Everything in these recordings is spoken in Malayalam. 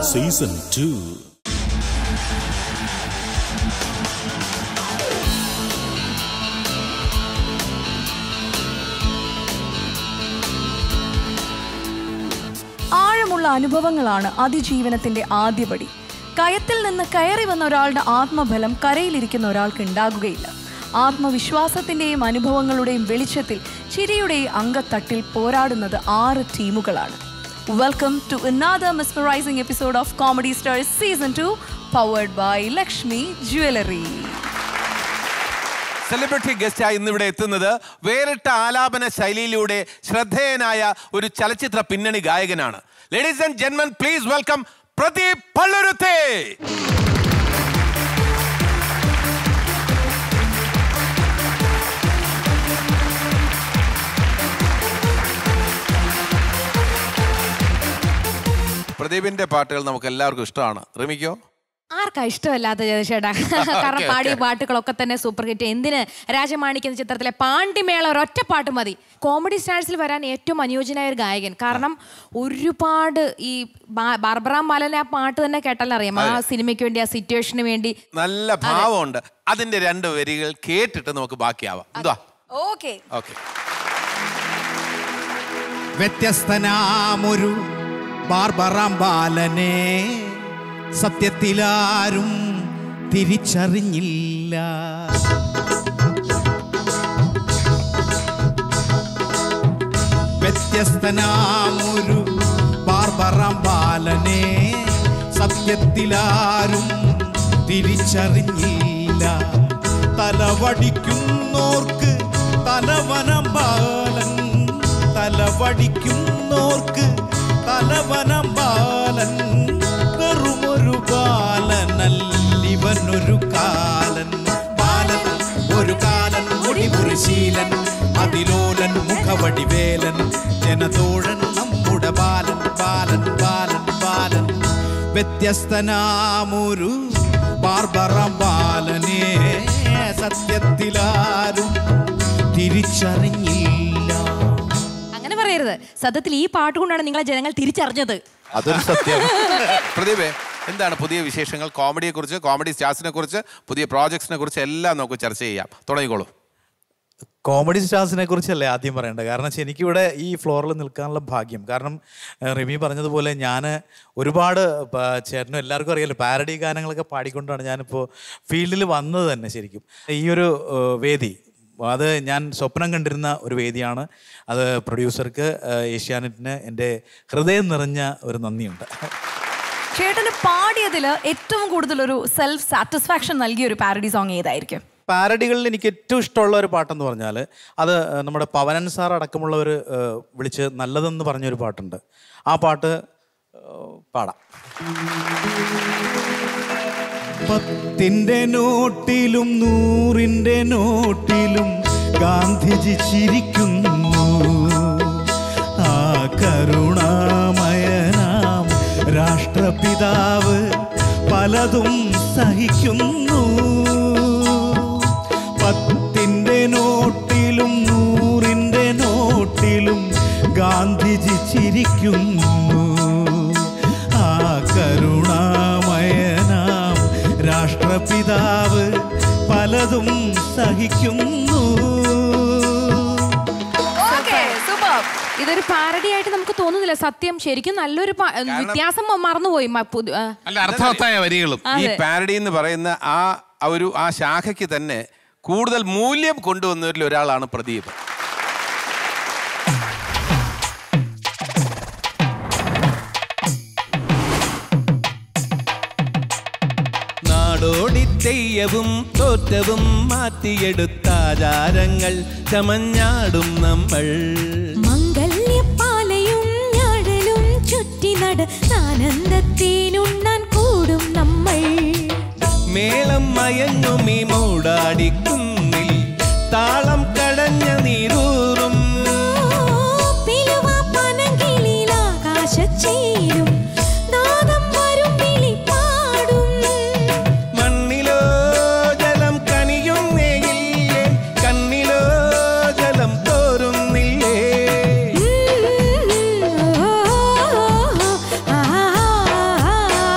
സീസൺ ടു ആഴമുള്ള അനുഭവങ്ങളാണ് അതിജീവനത്തിന്റെ ആദ്യപടി കയത്തിൽ നിന്ന് കയറി വന്ന ഒരാളുടെ ആത്മബലം കരയിലിരിക്കുന്ന ഒരാൾക്ക് ഉണ്ടാകുകയില്ല ആത്മവിശ്വാസത്തിന്റെയും അനുഭവങ്ങളുടെയും വെളിച്ചത്തിൽ ചിരിയുടെ അങ്കത്തട്ടിൽ പോരാടുന്നത് ആറ് ടീമുകളാണ് welcome to another mesmerizing episode of comedy stars season two powered by Lakshmi jewellery celebrity ഗസ്റ്റായി ഇന്നിവിടെ എത്തുന്നത് വേറിട്ട ആലാപന ശൈലിയിലൂടെ ശ്രദ്ധേയനായ ഒരു ചലച്ചിത്ര പിന്നണി ഗായകനാണ് ലേഡീസ് ആൻഡ് ജെന്മൻ പ്ലീസ് വെൽക്കം പ്രദീപ് പള്ളുരുത്തേ പ്രദീപിന്റെ പാട്ടുകൾ നമുക്ക് എല്ലാവർക്കും ഇഷ്ടമാണ് റിമിക്കോ ആർക്കാ ഇഷ്ടമല്ലാത്ത ചേട്ടാ കാരണം പാടിയ പാട്ടുകളൊക്കെ തന്നെ സൂപ്പർ ഹിറ്റ് എന്തിന് രാജമാണിക്യ എന്ന ചിത്രത്തിലെ പാണ്ടിമേള ഒരൊറ്റ പാട്ട് മതി കോമഡി സ്റ്റാർസിൽ വരാൻ ഏറ്റവും അനുയോജ്യനായ ഒരു ഗായകൻ കാരണം ഒരുപാട് ഈ ബാ- ബാർബറാം ബാലനെ ആ പാട്ട് തന്നെ കേട്ടാൽ അറിയാം ആ സിനിമയ്ക്ക് വേണ്ടി ആ സിറ്റുവേഷന് വേണ്ടി നല്ല ഭാവമുണ്ട് അതിന്റെ രണ്ട് വരികൾ കേട്ടിട്ട് നമുക്ക് ബാക്കിയാവാം എന്താ ഓക്കെ ഓക്കെ വ്യത്യസ്തനാമൊരു ബാർബറാം ബാലനെ സത്യത്തിലാരും തിരിച്ചറിഞ്ഞില്ല വ്യത്യസ്തനാമൊരു ബാർബറാം ബാലനെ സത്യത്തിലാരും തിരിച്ചറിഞ്ഞില്ല തലവടിക്കുന്നോർക്ക് തലവനം ബാലൻ തലവടിക്കുന്നോർക്ക് തലവനം ബാലൻ വെറുമൊരു ബാലനല്ലിവനൊരു കാലൻ ബാലൻ ഒരു കാലൻ മുടിമുറിശീലൻ അതിലോലൻ മുഖവടിവേലൻ ജനതോഴൻ നമ്മുടെ ബാലൻ ബാലൻ ബാലൻ ബാലൻ വ്യത്യസ്തനാമൊരു ബാർബറം ബാലനെ സത്യത്തിലാരും തിരിച്ചറിഞ്ഞില്ല അങ്ങനെ പറയരുത് സത്യത്തിൽ ഈ പാട്ട് കൊണ്ടാണ് നിങ്ങളെ ജനങ്ങൾ തിരിച്ചറിഞ്ഞത് അതൊരു സത്യം പ്രദീപേ എന്താണ് പുതിയ വിശേഷങ്ങൾ കോമഡിയെ കുറിച്ച് കോമഡി സ്റ്റാർസിനെ കുറിച്ച് പുതിയ പ്രോജക്ട്സിനെ കുറിച്ച് എല്ലാം നമുക്ക് ചർച്ച ചെയ്യാം തുടങ്ങിക്കോളൂ കോമഡി സ്റ്റാർസിനെ കുറിച്ചല്ലേ ആദ്യം പറയേണ്ടത് കാരണം വെച്ചാൽ എനിക്കിവിടെ ഈ ഫ്ലോറിൽ നിൽക്കാനുള്ള ഭാഗ്യം കാരണം ഏഹ്, റിമി പറഞ്ഞതുപോലെ ഞാൻ ഒരുപാട് പ- ചേട്ടനും എല്ലാവർക്കും അറിയാലോ പാരഡി ഗാനങ്ങളൊക്കെ പാടിക്കൊണ്ടാണ് ഞാനിപ്പോൾ ഫീൽഡിൽ വന്നത് തന്നെ ശരിക്കും ഈ ഒരു ഏഹ്, വേദി അത് ഞാൻ സ്വപ്നം കണ്ടിരുന്ന ഒരു വേദിയാണ് അത് പ്രൊഡ്യൂസർക്ക് ഏഹ്, ഏഷ്യാനെറ്റിന് എൻ്റെ ഹൃദയം നിറഞ്ഞ ഒരു നന്ദിയുണ്ട് ചേട്ടന് പാടിയതിൽ ഏറ്റവും കൂടുതൽ ഒരു സെൽഫ് സാറ്റിസ്ഫാക്ഷൻ നൽകിയ ഒരു പാരഡി സോങ് ഏതായിരിക്കും പാരഡികളിൽ എനിക്ക് ഏറ്റവും ഇഷ്ടമുള്ള ഒരു പാട്ടെന്ന് പറഞ്ഞാൽ അത് ഏഹ്, നമ്മുടെ പവനൻ സാർ അടക്കമുള്ളവർ ഏഹ്, വിളിച്ച് നല്ലതെന്ന് പറഞ്ഞൊരു പാട്ടുണ്ട് ആ പാട്ട് ഏഹ്, പാടാം പത്തിന്റെ നോട്ടിലും നൂറിന്റെ നോട്ടിലും ഗാന്ധിജി ചിരിക്കുന്നു ആ കരുണാമയനാം രാഷ്ട്രപിതാവ് പലതും സഹിക്കുന്നു പത്തിന്റെ നോട്ടിലും നൂറിന്റെ നോട്ടിലും ഗാന്ധിജി ചിരിക്കുന്നു ആ കരുണാമയനാം രാഷ്ട്രപിതാവ് പലതും സഹിക്കുന്നു സൂപ്പർ ഇതൊരു പാരഡി ആയിട്ട് നമുക്ക് തോന്നുന്നില്ല സത്യം ശരിക്കും നല്ലൊരു പാ- വ്യത്യാസം മറന്നുപോയി മ- പുതു- ആ. അല്ല അർത്ഥവത്തായ വരികളും ഈ അതെ. പാരഡി എന്ന് പറയുന്ന ആ ആ ഒരു ആ ശാഖയ്ക്ക് തന്നെ കൂടുതൽ മൂല്യം കൊണ്ടുവന്നവരിൽ ഒരാളാണ് പ്രദീപ് നാടോടി തെയ്യവും തോറ്റവും മാറ്റിയെടുത്താചാരങ്ങൾ ചമഞ്ഞാടും നമ്മൾ മംഗല്യപ്പാലയും ഞാഴലും ചുറ്റി നട ആനന്ദത്തേനുണ്ണാൻ കൂടും നമ്മൾ മേളം മയങ്ങും ഈ മൂടാടിക്കുന്നിൽ താളം കടഞ്ഞ നീരൂറും പിലുവാപ്പനകിളിലാകാശച്ചേരും നാദം വരും വിളിപ്പാടും മണ്ണിലോ ജലം കനിയുന്നേയില്ലേ കണ്ണിലോ ജലം തോരുന്നില്ലേ ആ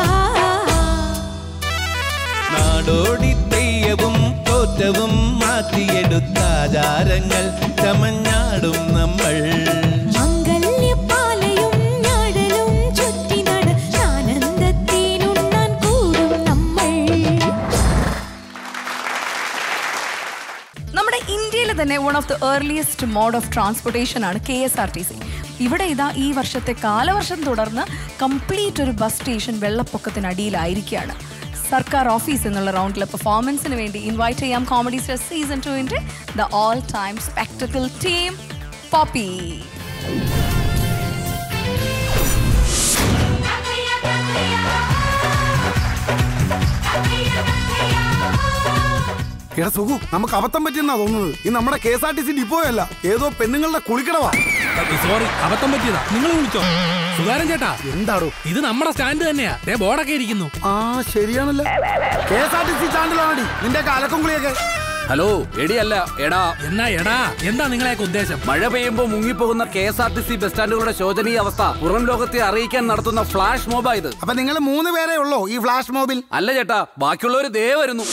താരങ്ങൾ ചമഞ്ഞാടും നമ്മൾ മംഗല്യപ്പാലയും ഞാഴലും ചുറ്റി നട ആനന്ദത്തേനുണ്ണാൻ കൂടും നമ്മൾ നമ്മുടെ ഇന്ത്യയിലെ തന്നെ one of the earliest mode of transportation ആണ് K S R T C ഇവിടെ ഇതാ ഈ വർഷത്തെ കാലവർഷം തുടർന്ന് കംപ്ലീറ്റ് ഒരു ബസ് സ്റ്റേഷൻ വെള്ളപ്പൊക്കത്തിനടിയിലായിരിക്കുകയാണ് സർക്കാർ ഓഫീസ് എന്നുള്ള റൗണ്ടിലെ പെർഫോമൻസിന് വേണ്ടി ഇൻവൈറ്റ് ചെയ്യാം കോമഡി സ്റ്റാർ സീസൺ ടുവിൻ്റെ the all time spectacle team Poppy എടാ സുഖു നമുക്ക് അബദ്ധം പറ്റിയെന്നാ തോന്നുന്നത് ഇത് നമ്മുടെ K S R T C ഡിപ്പോയല്ല ഏതോ പെണ്ണുങ്ങളുടെ കുളിക്കടവാ സോറി അബദ്ധം പറ്റിയതാ നിങ്ങൾ വിളിച്ചോ സുധാരൻ ചേട്ടാ എന്താടോ ഇത് നമ്മുടെ സ്റ്റാൻഡ് തന്നെയാ ദേ ബോർഡൊക്കെ ഇരിക്കുന്നു ആ ശരിയാണല്ലോ K S R T C സ്റ്റാൻഡിലാണടി നിന്റെ അലക്കും കുളിയൊക്കെ ഹലോ എടിയല്ല എടാ എന്നാ എടാ എന്താ നിങ്ങളെയൊക്കെ ഉദ്ദേശം മഴ പെയ്യുമ്പോൾ മുങ്ങിപ്പോകുന്ന K S R T C bus സ്റ്റാൻഡുകളുടെ ശോചനീയ അവസ്ഥ പുറം ലോകത്തെ അറിയിക്കാൻ നടത്തുന്ന ഫ്ലാഷ് മോബാ ഇത് അപ്പൊ നിങ്ങൾ മൂന്ന് പേരേ ഉള്ളോ ഈ ഫ്ലാഷ് മോബിൽ അല്ല ചേട്ടാ ബാക്കിയുള്ളവർ ദേ വരുന്നു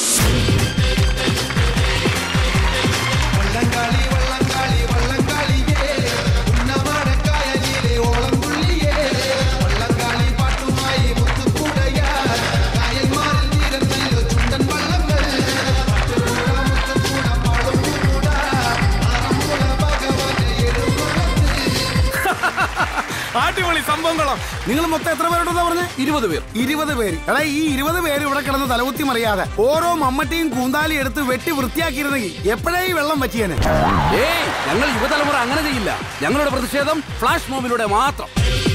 അടിപൊളി സംഭവങ്ങളോ നിങ്ങൾ മൊത്തം എത്ര പേരുണ്ടെന്ന് പറഞ്ഞേ ഇരുപത് പേർ ഇരുപത് പേര് എടാ ഈ ഇരുപത് പേര് ഇവിടെ കിടന്ന് തലകുത്തി മറിയാതെ ഓരോ മമ്മട്ടിയും കൂന്താലി എടുത്ത് വെട്ടി വൃത്തിയാക്കിയിരുന്നെങ്കിൽ എപ്പോഴേ ഈ വെള്ളം പറ്റിയേനെ ഏയ് ഞങ്ങൾ യുവതലമുറ അങ്ങനെ ചെയ്യില്ല ഞങ്ങളുടെ പ്രതിഷേധം ഫ്ലാഷ് മോബിലൂടെ മാത്രം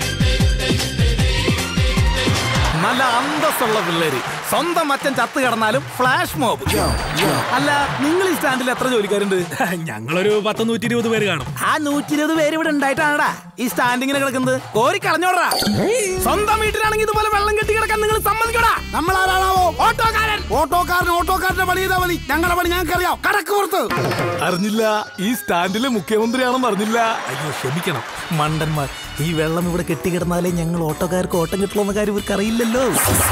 നല്ല അന്തസ്സുള്ള പിള്ളേര് സ്വന്തം അച്ഛൻ ചത്ത് കിടന്നാലും ഫ്ലാഷ് മോബ് അല്ല നിങ്ങൾ ഈ സ്റ്റാൻഡിൽ എത്ര ജോലിക്കാരുണ്ട് ഞങ്ങളൊരു പത്ത് നൂറ്റി ഇരുപത് പേര് കാണും ആ നൂറ്റി ഇരുപത് പേര് ഇവിടെ ഉണ്ടായിട്ടാണടാ ഈ സ്റ്റാൻഡിങ്ങിനെ കിടക്കുന്നത് കോരി കളഞ്ഞോടാ സ്വന്തം വീട്ടിലാണെങ്കിൽ ഇതുപോലെ വെള്ളം കെട്ടി കിടക്കാൻ നിങ്ങൾ സമ്മതിക്കോടാ നമ്മൾ ആരാണാവോ ഓട്ടോക്കാരൻ ഓട്ടോക്കാരൻ ഓട്ടോക്കാരന്റെ പണി ചെയ്താൽ മതി ഞങ്ങളുടെ പണി ഞങ്ങൾക്കറിയാം കടക്ക് പുറത്ത് അറിഞ്ഞില്ല ഈ സ്റ്റാൻഡിലെ മുഖ്യമന്ത്രിയാണെന്ന് അറിഞ്ഞില്ല അയ്യോ ക്ഷമിക്കണം മണ്ടന്മാർ ഈ വെള്ളം ഇവിടെ കെട്ടിക്കിടന്നാലേ ഞങ്ങൾ ഓട്ടോക്കാർക്ക് ഓട്ടം കിട്ടുള്ള കാര്യം ഇവർക്ക് അറിയില്ലല്ലോ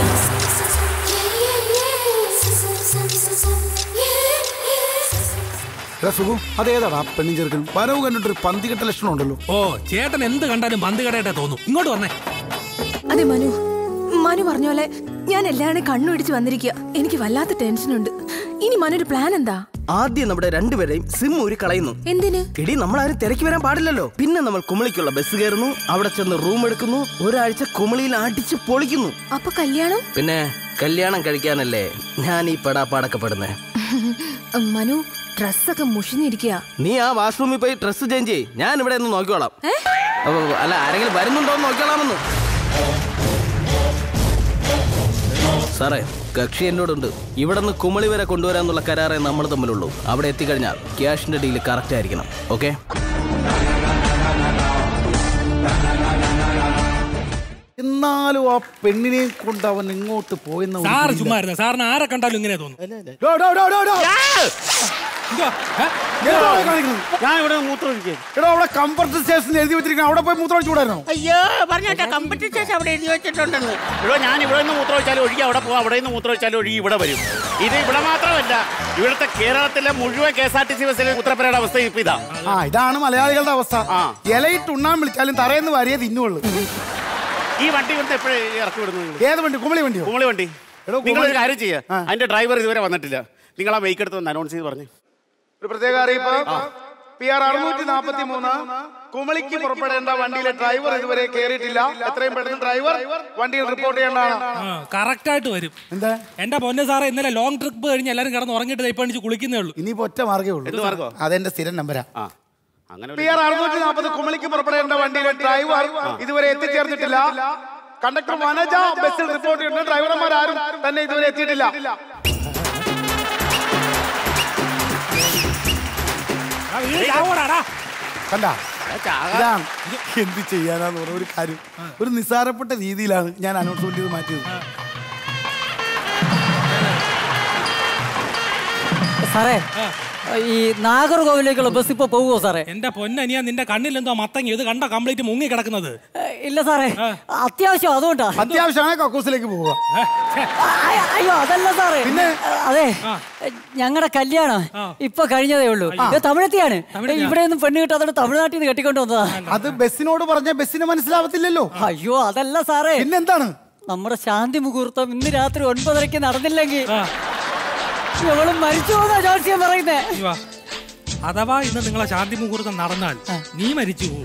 എടാ സുഖു അതേതാടാ പെണ്ണും ചെറുക്കനും വരവ് കണ്ടിട്ടൊരു പന്തികെട്ട ലക്ഷണം ഉണ്ടല്ലോ ഓ ചേട്ടൻ എന്ത് കണ്ടാലും പന്ത് കടയായിട്ടാ തോന്നും ഇങ്ങോട്ട് വന്നേ അതെ മനു മനു പറഞ്ഞ പോലെ ഞാൻ എല്ലാവരുടെയും കണ്ണുപിടിച്ച് വന്നിരിക്കുക എനിക്ക് വല്ലാത്ത ടെൻഷനുണ്ട് ഇനി മനൊരു പ്ലാൻ എന്താ ആദ്യം നമ്മുടെ രണ്ടുപേരെയും സിം ഊരി കളയുന്നു എന്തിന് എടി നമ്മൾ ആരും തിരക്കി വരാൻ പാടില്ലല്ലോ പിന്നെ നമ്മൾ കുമളിക്കുള്ള ബസ് കയറുന്നു അവിടെ ചെന്ന് റൂം എടുക്കുന്നു ഒരാഴ്ച കുമളിയിൽ അടിച്ച് പൊളിക്കുന്നു അപ്പൊ കല്യാണം പിന്നെ കല്യാണം കഴിക്കാനല്ലേ ഞാൻ ഈ പെടാപ്പാടൊക്കെ പെടുന്നേ മനു ഡ്രസ്സൊക്കെ മുഷിഞ്ഞിരിക്കുക നീ ആ വാഷ്റൂമിൽ പോയി ഡ്രസ്സ് ചേഞ്ച് ചെയ്യ് ഞാൻ ഇവിടെ ഒന്ന് നോക്കിക്കോളാം അപ്പൊ, അല്ല ആരെങ്കിലും വരുന്നുണ്ടോ എന്ന് നോക്കിക്കോളാമെന്ന് സാറേ കക്ഷി എന്നോടുണ്ട് ഇവിടെ നിന്ന് കുമളി വരെ കൊണ്ടുവരാന്നുള്ള കരാറേ നമ്മൾ തമ്മിലുള്ളൂ അവിടെ എത്തിക്കഴിഞ്ഞാൽ ക്യാഷിന്റെ ഡീല് കറക്റ്റ് ആയിരിക്കണം ഓക്കെ എന്നാലും ആ പെണ്ണിനെയും കൊണ്ട് അവൻ ഇങ്ങോട്ട് പോയെന്ന് ഒരു സാറ് പിടിയില്ല. ചുമ്മാ ഇരുന്ന സാറിന് ആരെ കണ്ടാലും ഇങ്ങനെ തോന്നും ഡോ, ഡോ, ഡോ, ഡോ, ഡോ. എന്തുവാ? ഏ? എന്താ അവിടെ കാണിക്കുന്നത്? ഞാൻ ഇവിടെ മൂത്രമൊഴിക്കും എടോ അവിടെ കംഫർട്ട് സ്റ്റേഷൻ എഴുതി വെച്ചിരിക്കണം അവിടെ പോയി മൂത്രം ഒഴിച്ചുകൂടായിരുന്നോ അയ്യോ പറഞ്ഞാ കമ്പറ്റി സ്റ്റേഷൻ അവിടെ എഴുതി വെച്ചിട്ടുണ്ടെന്ന് ഇവിടെ ഞാൻ ഇവിടെ നിന്ന് മൂത്രം ഒഴിച്ചാലും ഒഴുകി അവിടെ പോകും അവിടെ നിന്ന് മൂത്രം ഒഴിച്ചാലും ഒഴുകി ഇവിടെ വരും ഇത് ഇവിടെ മാത്രമല്ല ഇവിടുത്തെ കേരളത്തിലെ മുഴുവൻ K S R T C ബസ്സിലെ ഉത്തരപ്പേരയുടെ അവസ്ഥ ഇപ്പൊ ഇതാ ആ ഇതാണ് മലയാളികളുടെ അവസ്ഥ ഇലയിട്ട് ഉണ്ണാൻ വിളിച്ചാലും തറയെന്ന് വാരിയേ തിന്നുള്ളൂ ഈ വണ്ടി ഇവിടുത്തെ എപ്പോഴും ഇറക്കി വിടുന്നു നിങ്ങൾ? ഏത് വണ്ടി കുമളി വണ്ടിയോ കുമളി വണ്ടി എടോ, നിങ്ങൾ ഒരു കുമളി- കാര്യം ചെയ്യുക അതിന്റെ ഡ്രൈവർ ഇതുവരെ വന്നിട്ടില്ല നിങ്ങൾ ആ വെയ്ക്ക് എടുത്ത് അനൗൺസ് ചെയ്ത് പറഞ്ഞു ഒരു പ്രത്യേക അറിയിപ്പ് പി ആർ അറുന്നൂറ്റി നാൽപ്പത്തി മൂന്ന് കുമളിക്ക് പുറപ്പെടേണ്ട വണ്ടിയിലെ ഡ്രൈവർ ഇതുവരെ കയറിയിട്ടില്ല എത്രയും പെട്ടെന്ന് ഡ്രൈവർ വണ്ടിയിൽ റിപ്പോർട്ട് ചെയ്യേണ്ടതാണ് കറക്റ്റ് ആയിട്ട് വരും എന്താ എന്റെ പൊന്നെ സാറേ ഇന്നലെ ലോങ് ട്രിപ്പ് കഴിഞ്ഞ് എല്ലാരും കിടന്ന് ഉറങ്ങിയിട്ട് ഇപ്പൊ എണീച്ച് കുളിക്കുന്നേ ഉള്ളൂ ഇനിയിപ്പോ ഒറ്റ മാർഗേ ഉള്ളൂ എന്ത് മാർഗ്ഗമാ? അതെന്റെ സ്ഥിരം നമ്പരാ അങ്ങനെ പി ആർ അറുന്നൂറ്റി നാൽപ്പത് കുമളിക്ക് പുറപ്പെടേണ്ട വണ്ടിയിലെ ഡ്രൈവർ ഇതുവരെ എത്തിച്ചേർന്നിട്ടില്ല കണ്ടക്ടർ വനജ ബസ്സിൽ റിപ്പോർട്ട് ചെയ്യുന്നു ഡ്രൈവർമാർ ആരും തന്നെ ഇതുവരെ എത്തിയിട്ടില്ല കണ്ട ഇതാണ് എന്ത് ചെയ്യാനാന്ന് പറഞ്ഞ ഒരു കാര്യം ഒരു നിസ്സാരപ്പെട്ട രീതിയിലാണ് ഞാൻ അനൗൺസ്മെന്റ് ചെയ്ത് മാറ്റിയത് സാറേ ഈ നാഗർകോവിലേക്കുള്ള ബസ് ഇപ്പൊ പോവുമോ സാറേ എന്റെ പൊന്നനിയ നിന്റെ കണ്ണിൽ എന്തോ മത്തങ്ങ ഇത് കണ്ട കംപ്ലീറ്റ് മുങ്ങി കിടക്കുന്നത് ഇല്ല സാറേ അത്യാവശ്യം അതുകൊണ്ടാ അത്യാവശ്യമാണ് കക്കൂസിലേക്ക് പോവുക അയ്യ- അയ്യോ അതല്ല സാറേ പിന്നെ? അതെ ഞങ്ങളുടെ കല്യാണം ഇപ്പൊ കഴിഞ്ഞതേ ഉള്ളൂ ഇത് തമിഴത്തിയാണ് ഇവിടെ ഒന്നും പെണ്ണ് കിട്ടാതെ തമിഴ്നാട്ടിൽ നിന്ന് കെട്ടിക്കൊണ്ട് വന്നതാ അത് ബസ്സിനോട് പറഞ്ഞ ബസ്സിന് മനസ്സിലാവത്തില്ലല്ലോ അയ്യോ അതല്ല സാറേ പിന്നെന്താണ് നമ്മുടെ ശാന്തി മുഹൂർത്തം ഇന്ന് രാത്രി ഒൻപതരയ്ക്ക് നടന്നില്ലെങ്കിൽ ഞങ്ങളും മരിച്ചു പോകുന്ന ജോത്സ്യം പറയുന്നേ ഇവാ, അഥവാ ഇന്ന് നിങ്ങളെ ശാന്തി മുഹൂർത്തം നടന്നാൽ നീ മരിച്ചു പോകും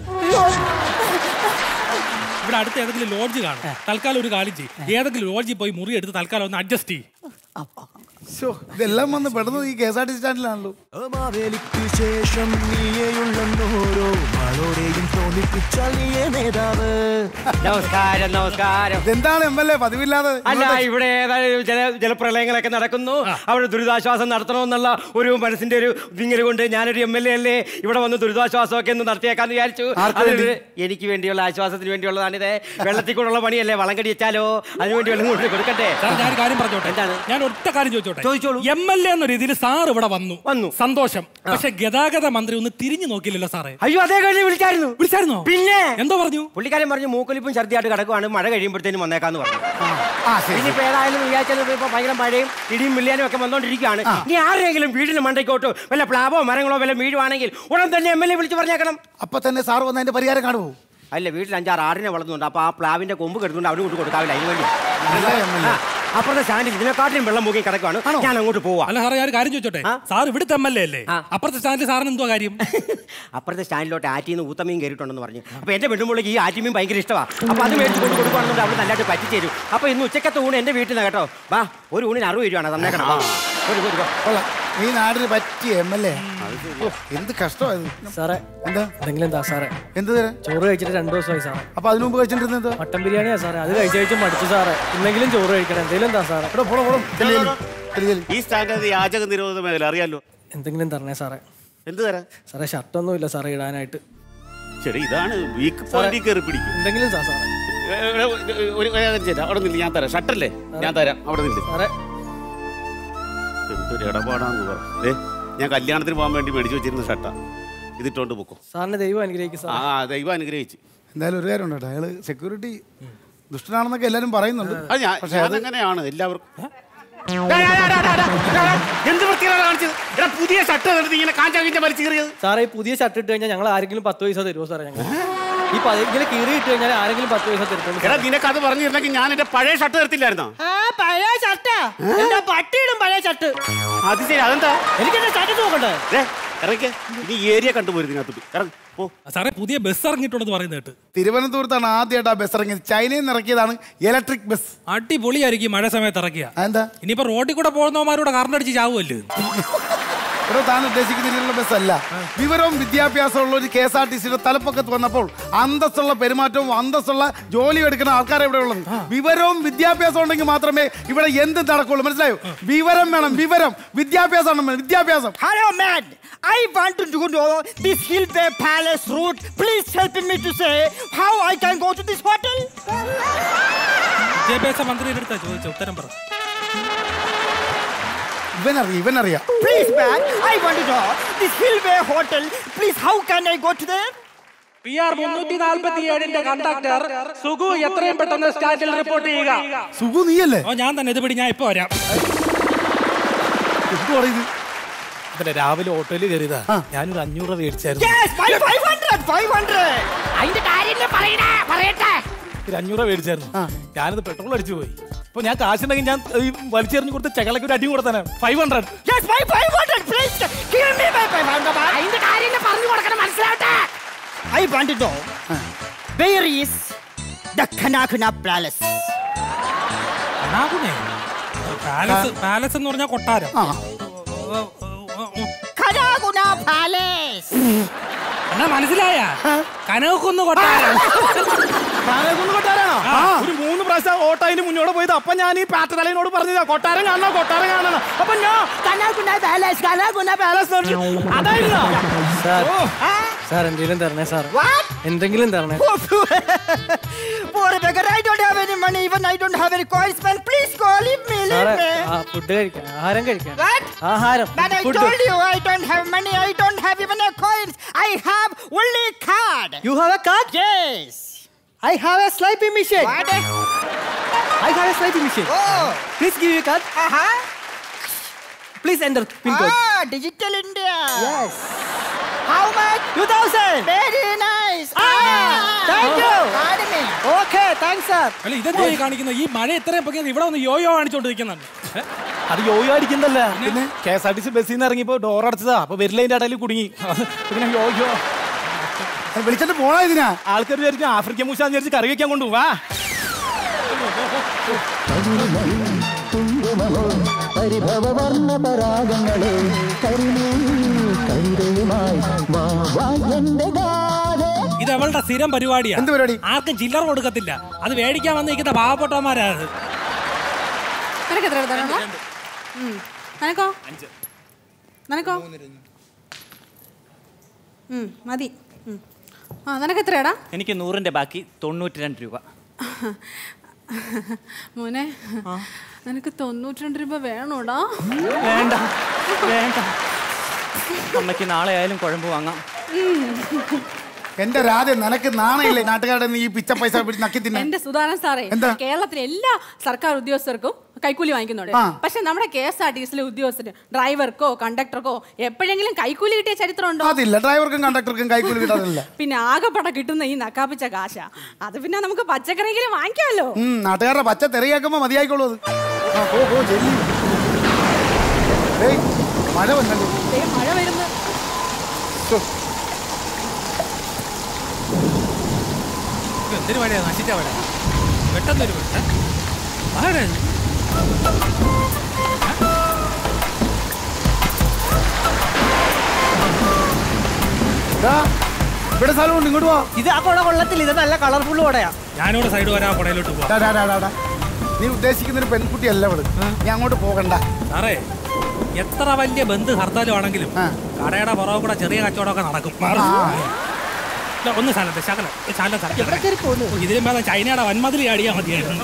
ഇവിടെ അടുത്ത് ഏതെങ്കിലും ലോഡ്ജ് കാണും തൽക്കാലം ഒരു കാര്യം ചെയ്യും ഏതെങ്കിലും ലോഡ്ജിൽ പോയി മുറി എടുത്ത് തൽക്കാലം ഒന്ന് അഡ്ജസ്റ്റ് ചെയ്യും ശ്ശോ, ഇതെല്ലാം വന്ന് പെടുന്നത് ഈ കെ എസ് ആർ ടി സ്റ്റാൻഡിലാണല്ലോ മാവേലിക്ക് ശേഷം നീയെയുള്ളോരോ ആളോടെയും തോന്നിപ്പിച്ചാൽ നീയേ നേതാവ് നമസ്കാരം നമസ്കാരം എന്താണ് എം എൽ എ പതിവില്ലാതെ അല്ല ഇവിടെ ഏതായാലും ജല ജലപ്രളയങ്ങളൊക്കെ നടക്കുന്നു അവിടെ ദുരിതാശ്വാസം നടത്തണമെന്നുള്ള ഒരു മനസ്സിന്റെ ഒരു വിങ്ങൽ കൊണ്ട് ഞാനൊരു എം എൽ എ അല്ലേ ഇവിടെ വന്ന് ദുരിതാശ്വാസമൊക്കെ ഒന്ന് നടത്തിയേക്കാന്ന് വിചാരിച്ചു ആർക്ക് അത് വേണ്ടി? എനിക്ക് വേണ്ടിയുള്ള ആശ്വാസത്തിന് വേണ്ടിയുള്ളതാണിത് വെള്ളത്തിൽ കൂടെയുള്ള പണിയല്ലേ വളം കടി വെച്ചാലോ അതിനുവേണ്ടി വെള്ളം കൊണ്ട് കൊടുക്കട്ടെ സാർ ഞാൻ ഒരു കാര്യം പറഞ്ഞോട്ടെ എന്താണ് ഞാൻ ഒറ്റ കാര്യം ചോദിച്ചോട്ടെ ചോദിച്ചോളൂ. എം എൽ എ എന്ന രീതിയിൽ സാർ ഇവിടെ വന്നു വന്നു സന്തോഷം പക്ഷെ ഗതാഗത മന്ത്രി ഒന്ന് തിരിഞ്ഞു നോക്കില്ലല്ലോ സാറേ അയ്യോ അതേ കഴിഞ്ഞ് വിളിച്ചായിരുന്നു വിളിച്ചായിരുന്നോ പിന്നെ എന്തോ പറഞ്ഞു പുള്ളിക്കാരൻ പറഞ്ഞു മൂക്കൊലിപ്പും ഛർദിയായിട്ട് കിടക്കുവാണ് മഴ കഴിയുമ്പോഴത്തേനും വന്നേക്കാന്ന് പറഞ്ഞു ആ ശരി ഇനിയിപ്പോ ഏതായാലും വിചാരിച്ചത് ഇപ്പൊ ഭയങ്കര മഴയും ഇടിയും മില്ലാനും ഒക്കെ വന്നോണ്ടിരിക്കുകയാണ് ഇനി ആരെങ്കിലും വീടിന് മണ്ടയ്ക്കോട്ടോ വല്ല പ്ലാവോ മരങ്ങളോ വല്ല വീഴുവാണെങ്കിൽ ഉടൻ തന്നെ എം എൽ എ വിളിച്ച് പറഞ്ഞേക്കണം അപ്പൊ തന്നെ സാർ വന്ന് അതിന്റെ പരിഹാരം കാണുമോ അല്ല വീട്ടിൽ അഞ്ചാറ് ആടിനെ വളർന്നുണ്ട് അപ്പൊ ആ പ്ലാവിന്റെ കൊമ്പ് കെടുത്തുകൊണ്ട് അവന് കൊണ്ട് കൊടുക്കാവില്ല അതിന് വേണ്ടി നല്ല MLA. ആ, അപ്പുറത്തെ സ്റ്റാൻഡിൽ ഇതിനെക്കാട്ടിലും വെള്ളം മുക്കി കിടക്കുവാണ് ഞാൻ അങ്ങോട്ട് പോവാ അല്ല സാറേ ഞാൻ ഒരു കാര്യം ചോദിച്ചോട്ടെ സാർ ഇവിടുത്തെ എം എൽ എ അല്ലേ അപ്പുറത്തെ സ്റ്റാൻഡിൽ സാറിന് എന്തോ കാര്യം അപ്പുറത്തെ സ്റ്റാൻഡിലോട്ട് ആറ്റിന്ന് ഊത്തമീൻ കയറിയിട്ടുണ്ടെന്ന് പറഞ്ഞു അപ്പൊ എന്റെ പെണ്ണുമ്പോഴേക്ക് ഈ ആറ്റിമീൻ ഭയങ്കര ഇഷ്ടമാണ് അപ്പൊ അത് മേടിച്ച് കൊണ്ട് കൊടുക്കുകയാണെന്നുണ്ട് അവിടെ നല്ലതായിട്ട് പറ്റിച്ചേരും അപ്പൊ ഇന്ന് ഉച്ചക്കത്തെ ഊണ് എന്റെ വീട്ടിൽ നിന്ന് കേട്ടോ വാ ഒരു ഊണിന് അറുപത് രൂപയാണ് തന്നേക്കണം വാ. ഒരു ഒരു വാ. കൊള്ളാം ഈ നാടിന് പറ്റിയ എം എൽ എ എന്ത് കഷ്ടമായത് സാറേ എന്താ എന്തെങ്കിലും എന്താ സാറേ എന്ത് തരാം ചോറ് കഴിച്ചിട്ട് രണ്ടു ദിവസമായി സാറേ അപ്പൊ അതിനു മുമ്പ് കഴിച്ചിട്ടിരുന്നത് മട്ടൻ ബിരിയാണിയാ സാറേ അത് കഴിച്ച് കഴിച്ച് മടുത്തു സാറേ എന്തെങ്കിലും ചോറ് കഴിക്കണം എന്തെങ്കിലും എന്താ സാറേ ഈ സ്റ്റാൻഡ് യാചക നിരോധന മേഖല അറിയാലോ എന്തെങ്കിലും തരണേ സാറേ എന്ത് തരാം സാറേ ഷർട്ടൊന്നും ഇല്ല സാറേ ഇടാനായിട്ട് ശരി ഇതാണ് വീക്ക് പോയിന്റിൽ കയറി പിടിക്കും എന്തെങ്കിലും താ സാറേ ഏ, ഏ, ഒരു ഒരു കാര്യം ചെയ്യ്. അവിടെ നില്ല ഞാൻ തരാം ഷട്ടല്ലേ ഞാൻ തരാം അവിടെ നില്ല സാറേ എന്തൊരു ഇടപാടാന്ന് പറ ഏ ഞാൻ കല്യാണത്തിന് പോകാൻ വേണ്ടി മേടിച്ചു വെച്ചിരുന്ന ഷട്ടാ ഇതിട്ടോണ്ട് പൊക്കോ സാറിന്റെ ദൈവം അനുഗ്രഹിക്കും ആ സാർ ദൈവം അനുഗ്രഹിച്ച് എന്തായാലും ഒരു കാര്യം ഉണ്ട് അയാള് സെക്യൂരിറ്റി ദുഷ്ടനാണെന്നൊക്കെ എല്ലാരും പറയുന്നുണ്ട് അത് ഞാൻ പക്ഷെ അത് അതങ്ങനെയാണ് എല്ലാവർക്കും എന്ത് വൃത്തിയാണ് കാണിച്ചത് എടാ പുതിയ ഷർട്ട് എടുത്ത് ഇങ്ങനെ കാഞ്ചാ കിഞ്ച വലിച്ചു കയറിയത് സാറേ ഈ പുതിയ ഷർട്ട് ഇട്ട് കഴിഞ്ഞാൽ ഞങ്ങൾ ആരെങ്കിലും പത്ത് പൈസ തരുമോ സാറേ ഞങ്ങൾ ഈ പ- ഇങ്ങനെ കീറി ഇട്ട് കഴിഞ്ഞാൽ ആരെങ്കിലും പത്ത് പൈസ തരുമോ എടാ നിനക്ക് അത് പറഞ്ഞിരുന്നെങ്കിൽ ഞാൻ എന്റെ പഴയ ഷർട്ട് തരത്തില്ലായിരുന്നോ ആ പഴയ ഷർട്ടാ എന്റെ പട്ടിയിടും പഴയ ഷർട്ട് അത് ശരി അതെന്താ എനിക്ക് എന്റെ ഷർട്ട് നോക്കണ്ടേ ഏ ഇറങ്ങിക്കേ ഇനി ഈ ഏരിയ കണ്ടുപോരും ഇതിനകത്തോട്ട് ഇറങ്ങി പോ സാറേ പുതിയ ബസ് ഇറങ്ങിയിട്ടുണ്ടെന്ന് പറയുന്നത് കേട്ട് തിരുവനന്തപുരത്താണ് ആദ്യമായിട്ട് ആ ബസ് ഇറങ്ങിയത് ചൈനയിൽ നിന്ന് ഇറക്കിയതാണ് ഇലക്ട്രിക് ബസ് അടിപൊളിയായിരിക്കും മഴ സമയത്ത് ഇറക്കിയ എന്താ ഇനിയിപ്പോ റോഡിൽ കൂടെ പോകുന്നവന്മാരോട് കറണ്ട് അടിച്ച് ചാവുമല്ലോ ഇവിടെ താൻ ഉദ്ദേശിക്കുന്ന രീതിയിലുള്ള ബസ് അല്ല വിവരവും വിദ്യാഭ്യാസവും ഉള്ള ഒരു കെ എസ് ആർ ടി സിയുടെ തലപ്പക്കത്ത് വന്നപ്പോൾ അന്തസ്സുള്ള പെരുമാറ്റവും അന്തസ്സുള്ള ജോലി എടുക്കുന്ന ആൾക്കാരെ ഇവിടെ ഉള്ളത് വിവരവും വിദ്യാഭ്യാസവും ഉണ്ടെങ്കിൽ മാത്രമേ ഇവിടെ എന്ത് നടക്കുള്ളൂ മനസ്സിലായോ വിവരം വേണം വിവരം വിദ്യാഭ്യാസം വേണം വിദ്യാഭ്യാസം Hello, man. I want to go to this Hillway Palace route. Please help me to say how I can go to this hotel. വിദ്യാഭ്യാസ മന്ത്രിയുടെ അടുത്താ ചോദിച്ച ഉത്തരം പറ ഇവനറിയാം ഇവനറിയാം Please, man. I want to know this Hillway hotel. Please, how can I go to there? P R മുന്നൂറ്റി നാൽപ്പത്തി ഏഴിന്റെ കണ്ടക്ടർ സുഗു എത്രയും പെട്ടെന്ന് സ്റ്റാൻഡിൽ റിപ്പോർട്ട് ചെയ്യുക സുഖു നീയല്ലേ ഓ ഞാൻ തന്നെ ഇത് പിടി ഞാൻ ഇപ്പൊ വരാം അതല്ല രാവിലെ ഓട്ടോയിൽ കയറിയതാ ഞാനൊരു അഞ്ഞൂറ് രൂപ മേടിച്ചായിരുന്നു Yes, my 500, 500. അതിന്റെ കാര്യം പറയണേ പറയട്ടെ ഒരു അഞ്ഞൂറ് രൂപ മേടിച്ചായിരുന്നു ഞാനത് പെട്രോൾ അടിച്ചു പോയി അപ്പൊ ഞാൻ കാശുണ്ടെങ്കിൽ ഞാൻ ഈ വലിച്ചെറിഞ്ഞു കൊടുത്ത് ചകളക്ക് ഒരു അടി കൊടുത്താനെ five hundred Yes, my 500. Please, give me my 500. അതിന്റെ കാര്യം പറഞ്ഞു കൊടുക്കണം മനസ്സിലാവട്ടെ I want to know where is the Kanakuna Palace? Kanakuna palace palace എന്ന് പറഞ്ഞാൽ കൊട്ടാരം Kanakuna Palace. എന്നാ മനസ്സിലായ കനകക്കുന്ന് കൊട്ടാരം കാനകുന്ന് കൊട്ടാരാണോ ആ, ഒരു മൂന്ന് പ്രാവശ്യം ഓട്ടോ അതിന് മുന്നോട്ട് പോയത് അപ്പൊ ഞാൻ ഈ പാറ്റതലയോട് പറഞ്ഞതാ കൊട്ടാരം കാണണോ കൊട്ടാരം കാണണോ അപ്പൊ ഞാൻ Kanakuna Palace, Kanakuna Palace. അതായിരുന്നോ സാർ സാർ എന്തെങ്കിലും തരണേ സാർ എന്തെങ്കിലും തരണേ Poor beggar, I don't have any money. Even I don't have any coins, man. Please call him, me, സാറേ leave me. ആ ഫുഡ് കഴിക്കാൻ ആഹാരം കഴിക്കാൻ What? ആഹാരം But I Food. told you I don't have money. I don't have even a coins. I have only card. You have a card? Yes. I have a swiping machine. What? I have a swiping machine. Oh. Please give your card. Uh-huh. Please enter pin code. Ah, Digital India. Yes. How much? 2000. Very nice. Ah, thank you. Pardon me. Okay, thanks sir. അല്ല ഇതെന്താ ഈ കാണിക്കുന്നത് ഈ മഴ ഇത്രയും പൊക്കിയത് ഇവിടെ ഒന്ന് യോയോ കാണിച്ചോണ്ടിരിക്കുന്നുണ്ട് ഏ? അത് യോയോ അടിക്കുന്നല്ല പിന്നെ K S R T C ബസ്സിൽ നിന്ന് ഇറങ്ങിയപ്പോ ഡോർ അടച്ചതാ അപ്പൊ വെരിലൈൻ്റെ ഇടയിൽ കുടുങ്ങി പിന്നെ യോയോ വിളിച്ചിട്ട് പോണോ ഇതിനാ ആൾക്കാർ വിചാരിച്ചു ആഫ്രിക്കൻ മൂശാന്ന് വിചാരിച്ച് കറി വെക്കാൻ കൊണ്ടുപോവാ പരിഭവവർണ്ണ പരാഗങ്ങളെ കരിമീ കവിതയുമായി വാ വാ എന്റെ ഗാഥേ ഇത് അവളുടെ സ്ഥിരം പരിപാടിയാ എന്ത് പരിപാടി ആർക്കും ചില്ലറ കൊടുക്കത്തില്ല അത് മേടിക്കാൻ വന്നിരിക്കുന്ന പാവപ്പെട്ടവന്മാരാ അത് നിനക്ക് എത്ര എടുത്താണോ നിനക്കോ നിനക്കോ ഉം, മതി ഉം. ആ നിനക്ക് എത്രയാടാ എനിക്ക് നൂറിന്റെ ബാക്കി തൊണ്ണൂറ്റി രണ്ട് രൂപ മോനെ നിനക്ക് തൊണ്ണൂറ്റി രണ്ട് രൂപ വേണോടാ വേണ്ട വേണ്ട അമ്മയ്ക്ക് നാളെ ആയാലും കുഴമ്പ് വാങ്ങാം എന്റെ രാധ നിനക്ക് നാണയില്ലേ നാട്ടുകാരുടെ നീ ഈ പിച്ച പൈസ പിടിച്ച് നക്കി തിന്നെ എന്റെ സുധാകരൻ സാറേ എന്താ? കേരളത്തിലെ എല്ലാ സർക്കാർ ഉദ്യോഗസ്ഥർക്കും കൈക്കൂലി വാങ്ങിക്കുന്നുണ്ട് ആ. പക്ഷെ നമ്മുടെ കെ എസ് ആർ ടി സിയിലെ ഉദ്യോഗസ്ഥര് ഡ്രൈവർക്കോ കണ്ടക്ടർക്കോ എപ്പോഴെങ്കിലും കൈക്കൂലി കിട്ടിയ ചരിത്രം ഉണ്ടോ അതില്ല ഡ്രൈവർക്കും കണ്ടക്ടർക്കും കൈക്കൂലി കിട്ടാറില്ല പിന്നെ ആകെപ്പട കിട്ടുന്ന ഈ നക്കാപ്പിച്ച കാശ അത് പിന്നെ നമുക്ക് പച്ചക്കറിയെങ്കിലും വാങ്ങിക്കാമല്ലോ ഉം, നാട്ടുകാരുടെ പച്ച തെറിയാക്കുമ്പോ മതിയായിക്കോളൂ അത് ആ, പോ പോ ജെല്ലി ഏയ് മഴ വന്നല്ലോ ദേ മഴ വരുന്നു ശ്ശോ. ഇത് എന്തൊരു മഴയാ നശിച്ച മഴ പെട്ടെന്നൊരു മഴ മഴ ദാ, ഇവിടെ സ്ഥലമുണ്ട് ഇങ്ങോട്ട് പോ ഇത് ആ കുട കൊള്ളത്തില്ല ഇത് നല്ല കളർഫുൾ കുടയാ ഞാനിവിടെ സൈഡ് വരാ കുടയിലോട്ട് പോവാം ഡാ, ഡാ, ഡാ, ഡാ, ഡാ. നീ ഉദ്ദേശിക്കുന്ന ഒരു പെൺകുട്ടിയല്ല ഇവിടെ നീ അങ്ങോട്ട് പോകണ്ട സാറേ എത്ര വലിയ ബന്ധു ഹർത്താലും ആണെങ്കിലും കടയുടെ പുറകെ കൂടെ ചെറിയ കച്ചവടമൊക്കെ നടക്കും മാറ്. ഇല്ല, ഒന്ന് സ്ഥലത്ത് ശകലം ഒരു ശകലം സ്ഥലം ഓ, ഇതിലും വേണം ചൈനയുടെ വൻമതിൽ ചാടിയാൽ മതിയായിരുന്നു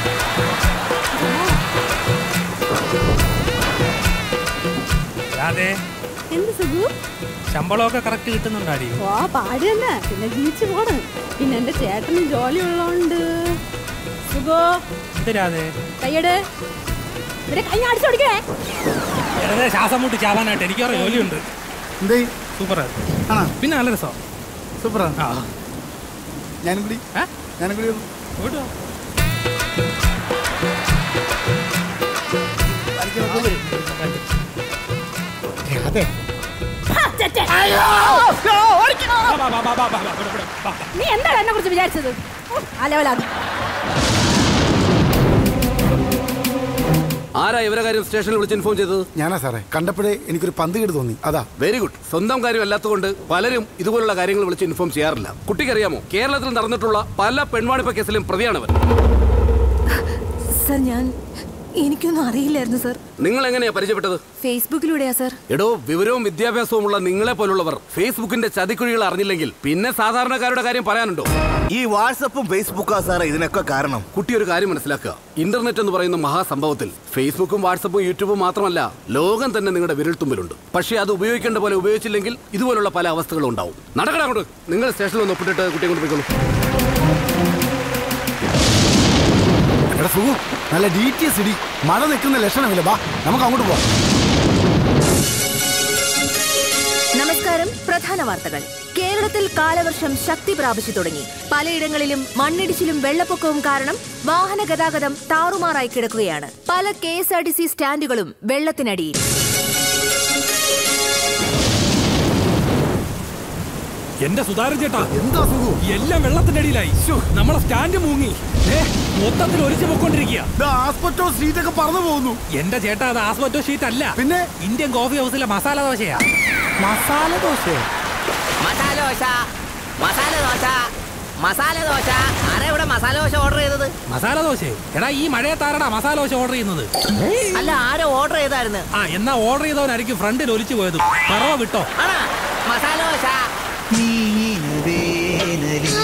അതെ എന്ത് സുഖു ശമ്പളമൊക്കെ കറക്റ്റ് കിട്ടുന്നുണ്ടാടി ഓ പാടി തന്നെ പിന്നെ ജീവിച്ചു പോണ് പിന്നെ എന്റെ ചേട്ടന് ജോലി ഉള്ളോണ്ട് സുഖോ എന്തിനാതെ കയ്യട് ഇവരെ കൈ അടിച്ചു കൊടുക്കണേ വെറുതെ ശ്വാസം മുട്ടി ചാവാനായിട്ട് എനിക്ക് വേറെ ജോലിയുണ്ട് എന്തേ സൂപ്പർ ആണോ പിന്നെ നല്ല രസം സൂപ്പറാണ് ആ ഞാനും കൂടി ഞാനും കൂടി ഒന്ന്. പോയിട്ട് വാ. അതെ ബാ, ബാ, ബാ, ബാ, ബാ, ബാ, ഇവിടെ, ഇവിടെ, ബാ. നീ എന്താണ് എന്നെ കുറിച്ച് വിചാരിച്ചത് അലവലാ ആരാ ഇവരെ കാര്യം സ്റ്റേഷനിൽ വിളിച്ച് ഇൻഫോം ചെയ്തത് ഞാനാ സാറേ കണ്ടപ്പോഴേ എനിക്കൊരു പന്ത് കേട് തോന്നി അതാ വെരി ഗുഡ് സ്വന്തം കാര്യം അല്ലാത്തതുകൊണ്ട് പലരും ഇതുപോലുള്ള കാര്യങ്ങൾ വിളിച്ച് ഇൻഫോം ചെയ്യാറില്ല കുട്ടിക്കറിയാമോ കേരളത്തിൽ നടന്നിട്ടുള്ള പല പെൺവാണിപ്പ കേസിലും പ്രതിയാണവൻ സർ ഞാൻ എനിക്കൊന്നും അറിയില്ലായിരുന്നു സർ നിങ്ങൾ എങ്ങനെയാ പരിചയപ്പെട്ടത് ഫേസ്ബുക്കിലൂടെയാ സർ എടോ വിവരവും വിദ്യാഭ്യാസവുമുള്ള നിങ്ങളെ പോലുള്ളവർ ഫേസ്ബുക്കിന്റെ ചതിക്കുഴികൾ അറിഞ്ഞില്ലെങ്കിൽ പിന്നെ സാധാരണക്കാരുടെ കാര്യം പറയാനുണ്ടോ ഈ വാട്സപ്പും ഫേസ്ബുക്കാ സാറേ ഇതിനൊക്കെ കാരണം കുട്ടി ഒരു കാര്യം മനസ്സിലാക്കുക ഇന്റർനെറ്റ് എന്ന് പറയുന്ന മഹാസംഭവത്തിൽ ഫേസ്ബുക്കും വാട്സപ്പും യൂട്യൂബും മാത്രമല്ല ലോകം തന്നെ നിങ്ങളുടെ വിരൽത്തുമ്പിലുണ്ട് പക്ഷേ അത് ഉപയോഗിക്കേണ്ട പോലെ ഉപയോഗിച്ചില്ലെങ്കിൽ ഇതുപോലുള്ള പല അവസ്ഥകളും ഉണ്ടാവും നടക്കണ അങ്ങോട്ട് നിങ്ങൾ സ്റ്റേഷനിൽ ഒന്ന് ഒപ്പിട്ടിട്ട് കുട്ടിയെ കൊണ്ട് പോയിക്കോളൂ എടാ സുഖു നല്ല ഡി ടി എസ് ഇടി മഴ നിൽക്കുന്ന ലക്ഷണമില്ല ബാ നമുക്ക് അങ്ങോട്ട് പോവാം നമസ്കാരം പ്രധാന വാർത്തകൾ കേരളത്തിൽ കാലവർഷം ശക്തി പ്രാപിച്ചു തുടങ്ങി പലയിടങ്ങളിലും മണ്ണിടിച്ചിലും വെള്ളപ്പൊക്കവും കാരണം വാഹന ഗതാഗതം താറുമാറായി കിടക്കുകയാണ് പല K S R T C സ്റ്റാൻഡുകളും വെള്ളത്തിനടിയിൽ എന്റെ സുധാരൻ ചേട്ടാ എന്താ എല്ലാം വെള്ളത്തിന്റെ അടിയിലായി ശ്ശോ, നമ്മളെ സ്റ്റാൻഡ് മുങ്ങി ഏ, മൊത്തത്തിൽ ഒലിച്ചു പൊക്കോണ്ടിരിക്കുക ആസ്പെറ്റോ സീറ്റൊക്കെ പറന്നു പോകുന്നു എന്റെ ചേട്ടാ അത് ആസ്പെറ്റോ ഷീറ്റ് അല്ല പിന്നെ ഇന്ത്യൻ കോഫി ഹൗസിലെ മസാല ദോശയാ മസാല ദോശ മസാല ദോശ മസാല ദോശ മസാല ദോശ ആരാ ഇവിടെ മസാല ദോശ ഓർഡർ ചെയ്തത് മസാല ദോശ എടാ ഈ മഴയത്താരടാ മസാല ദോശ ഓർഡർ ചെയ്യുന്നത് അല്ല ആരോ ഓർഡർ ചെയ്തായിരുന്നു ആ എന്നാ ഓർഡർ ചെയ്തവനായിരിക്കും ഫ്രണ്ടിൽ ഒലിച്ചു പോയത് പറവ വിട്ടോ ആണാ മസാല ദോശ നീലവേനലിൽ